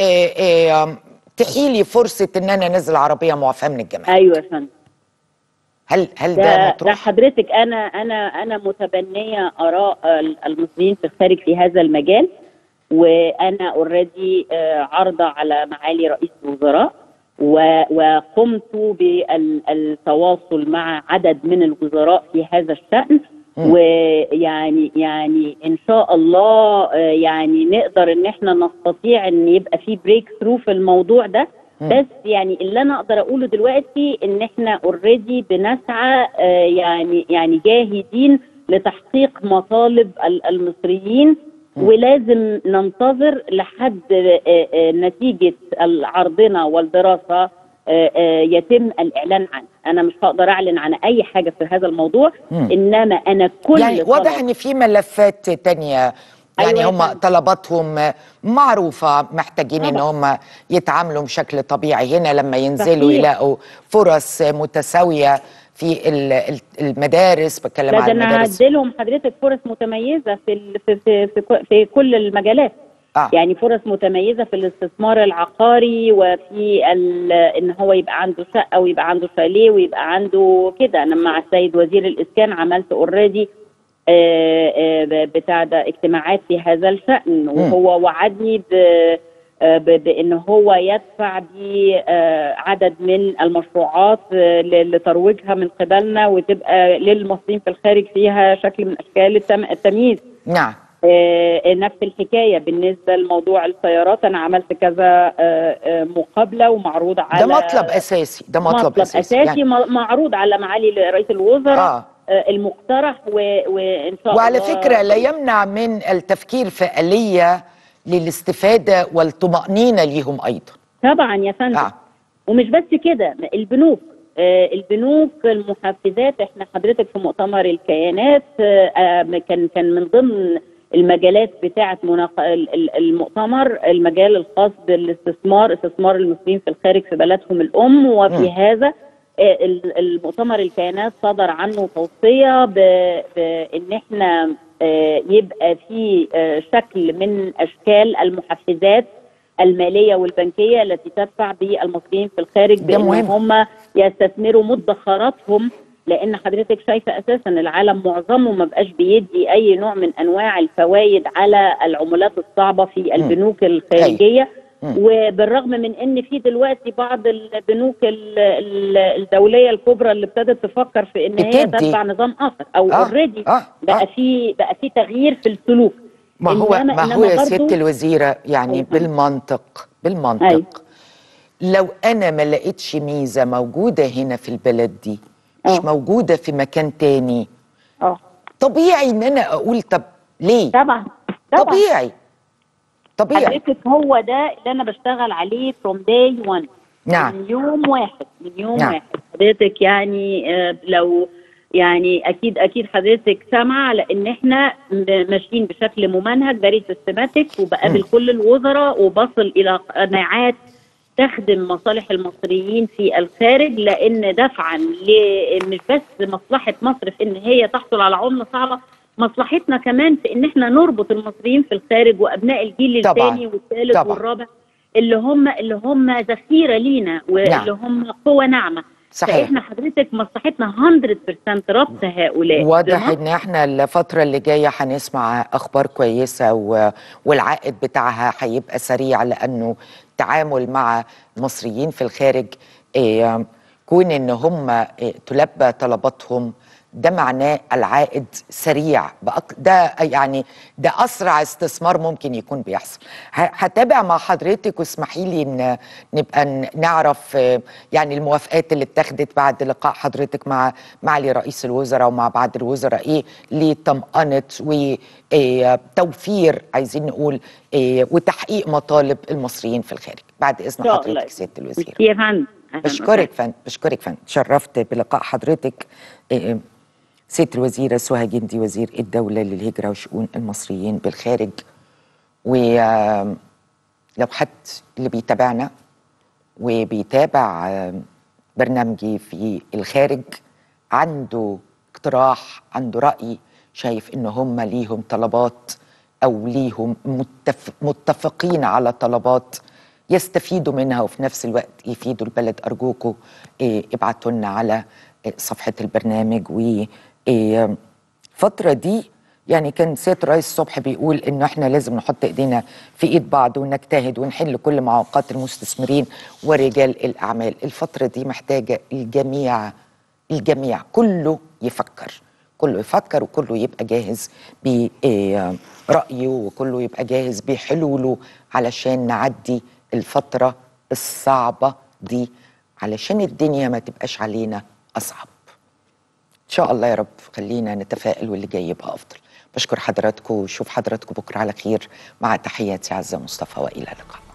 تحيلي فرصه ان انا انزل عربيه معفاه من الجامعه ايوه يا فندم هل هل ده, ده, ده مطروح حضرتك انا انا انا متبنيه اراء ال- المصريين في الخارج في هذا المجال وانا اوريدي عارضه على معالي رئيس الوزراء و- وقمت بالتواصل مع عدد من الوزراء في هذا الشان مم. ويعني يعني ان شاء الله آه، يعني نقدر ان احنا نستطيع ان يبقى في بريك ثرو في الموضوع ده مم. بس يعني اللي انا اقدر اقوله دلوقتي ان احنا اوريدي بنسعى آه، يعني يعني جاهدين لتحقيق مطالب ال- المصريين مم. ولازم ننتظر لحد آه، آه، نتيجه عرضنا والدراسه آه، آه، يتم الاعلان عنها انا مش هقدر اعلن عن اي حاجه في هذا الموضوع مم. انما انا كل يعني واضح طلب- ان في ملفات تانية يعني أيوة يا هم فندم. طلباتهم معروفة محتاجين ان طبعا. هم يتعاملوا بشكل طبيعي هنا لما ينزلوا صحيح. يلاقوا فرص متساوية في ال- ال- المدارس بتكلم لا عن ده انا المدارس هديلهم حضرتك فرص متميزه في ال- في في في, كو- في كل المجالات آه. يعني فرص متميزه في الاستثمار العقاري وفي ال- ان هو يبقى عنده شقه ويبقى عنده شاليه ويبقى عنده كده انا مع السيد وزير الاسكان عملت اوريدي بتاع ده اجتماعات في هذا الشان وهو وعدني ب آه، ب- بان هو يدفع بعدد من المشروعات آه، ل- لترويجها من قبلنا وتبقى للمصريين في الخارج فيها شكل من اشكال التم- التمييز نعم آه، نفس الحكايه بالنسبه لموضوع السيارات انا عملت كذا آه، آه، مقابله ومعروض على ده مطلب اساسي ده مطلب, مطلب اساسي, يعني م- معروض على معالي رئيس الوزراء آه. آه، المقترح و- وان شاء وعلى الله فكرة لا يمنع من التفكير في آلية للاستفادة والطمأنينة ليهم أيضا طبعا يا فندم آه. ومش بس كده البنوك آه، البنوك المحفزات احنا حضرتك في مؤتمر الكيانات آه، آه، كان كان من ضمن المجالات بتاعه مناق... ال- ال- المؤتمر المجال الخاص بالاستثمار استثمار المصريين في الخارج في بلدهم الام وفي مم. هذا آه، ال- المؤتمر الكيانات صدر عنه توصيه ب- بان احنا آه، يبقى في آه، شكل من اشكال المحفزات الماليه والبنكيه التي تدفع بالمصريين في الخارج ده بان مهم. هم يستثمروا مدخراتهم لان حضرتك شايفه اساسا العالم معظمه ما بقاش بيدي اي نوع من انواع الفوائد على العملات الصعبه في البنوك الخارجيه مم. وبالرغم من ان في دلوقتي بعض البنوك ال- ال- الدوليه الكبرى اللي ابتدت تفكر في ان هي بتدي. تتبع نظام اخر او آه، اوريدي آه، بقى آه. في بقى في تغيير في السلوك ما هو إنما- ما إنما هو يا برضو- سيادة الوزيرة يعني أيوة. بالمنطق بالمنطق أيوة. لو أنا ما لقيتش ميزة موجودة هنا في البلد دي مش آه. موجودة في مكان تاني اه طبيعي إن أنا أقول طب ليه؟ طبعا طبعا طبيعي طبيعي حضرتك هو ده اللي انا بشتغل عليه from day one نعم. من يوم واحد من يوم نعم. واحد حضرتك يعني آه، لو يعني اكيد اكيد حضرتك سامعه لان احنا م- ماشيين بشكل ممنهج فيري سيستماتيك وبقابل كل الوزراء وبصل الى قناعات تخدم مصالح المصريين في الخارج لان دفعا ل- مش بس مصلحه مصر في ان هي تحصل على عمله صعبه مصلحتنا كمان في ان احنا نربط المصريين في الخارج وابناء الجيل طبعاً. الثاني والثالث طبعاً. والرابع اللي هم اللي هم ذخيره لينا واللي نعم. هم قوه ناعمه صحيح فاحنا حضرتك مصلحتنا 100% ربط هؤلاء واضح بمصر. ان احنا الفترة اللي جاية هنسمع اخبار كويسة و... والعائد بتاعها هيبقى سريع لانه التعامل مع المصريين في الخارج إيه كون ان هم إيه تلبى طلباتهم ده معناه العائد سريع بأك... ده يعني ده اسرع استثمار ممكن يكون بيحصل ه- هتابع مع حضرتك واسمحي لي ان نبقى ن- نعرف آه، يعني الموافقات اللي اتخذت بعد لقاء حضرتك مع معالي رئيس الوزراء ومع بعض الوزراء ايه لطمأنة وتوفير عايزين نقول آه، وتحقيق مطالب المصريين في الخارج بعد اذن إن شاء الله. حضرتك سياده الوزير يا فندم أهلاً بشكرك فندم بشكرك فندم تشرفت بلقاء حضرتك آه، سياده الوزيره سهى جندي وزير الدوله للهجره وشؤون المصريين بالخارج ولو حد اللي بيتابعنا وبيتابع آه، برنامجي في الخارج عنده اقتراح عنده رأي شايف ان هم ليهم طلبات او ليهم متف... متفقين على طلبات يستفيدوا منها وفي نفس الوقت يفيدوا البلد ارجوكم إيه ابعتوا لنا على إيه صفحه البرنامج و إيه الفتره دي يعني كان سياده الرئيس الصبح بيقول انه احنا لازم نحط ايدينا في ايد بعض ونجتهد ونحل كل معوقات المستثمرين ورجال الاعمال الفتره دي محتاجه الجميع الجميع كله يفكر كله يفكر وكله يبقى جاهز برأيه وكله يبقى جاهز بحلوله علشان نعدي الفترة الصعبة دي علشان الدنيا ما تبقاش علينا أصعب إن شاء الله يا رب خلينا نتفائل واللي جاي يبقى أفضل بشكر حضراتكم وشوف حضراتكم بكرة على خير مع تحياتي عزة مصطفى وإلى اللقاء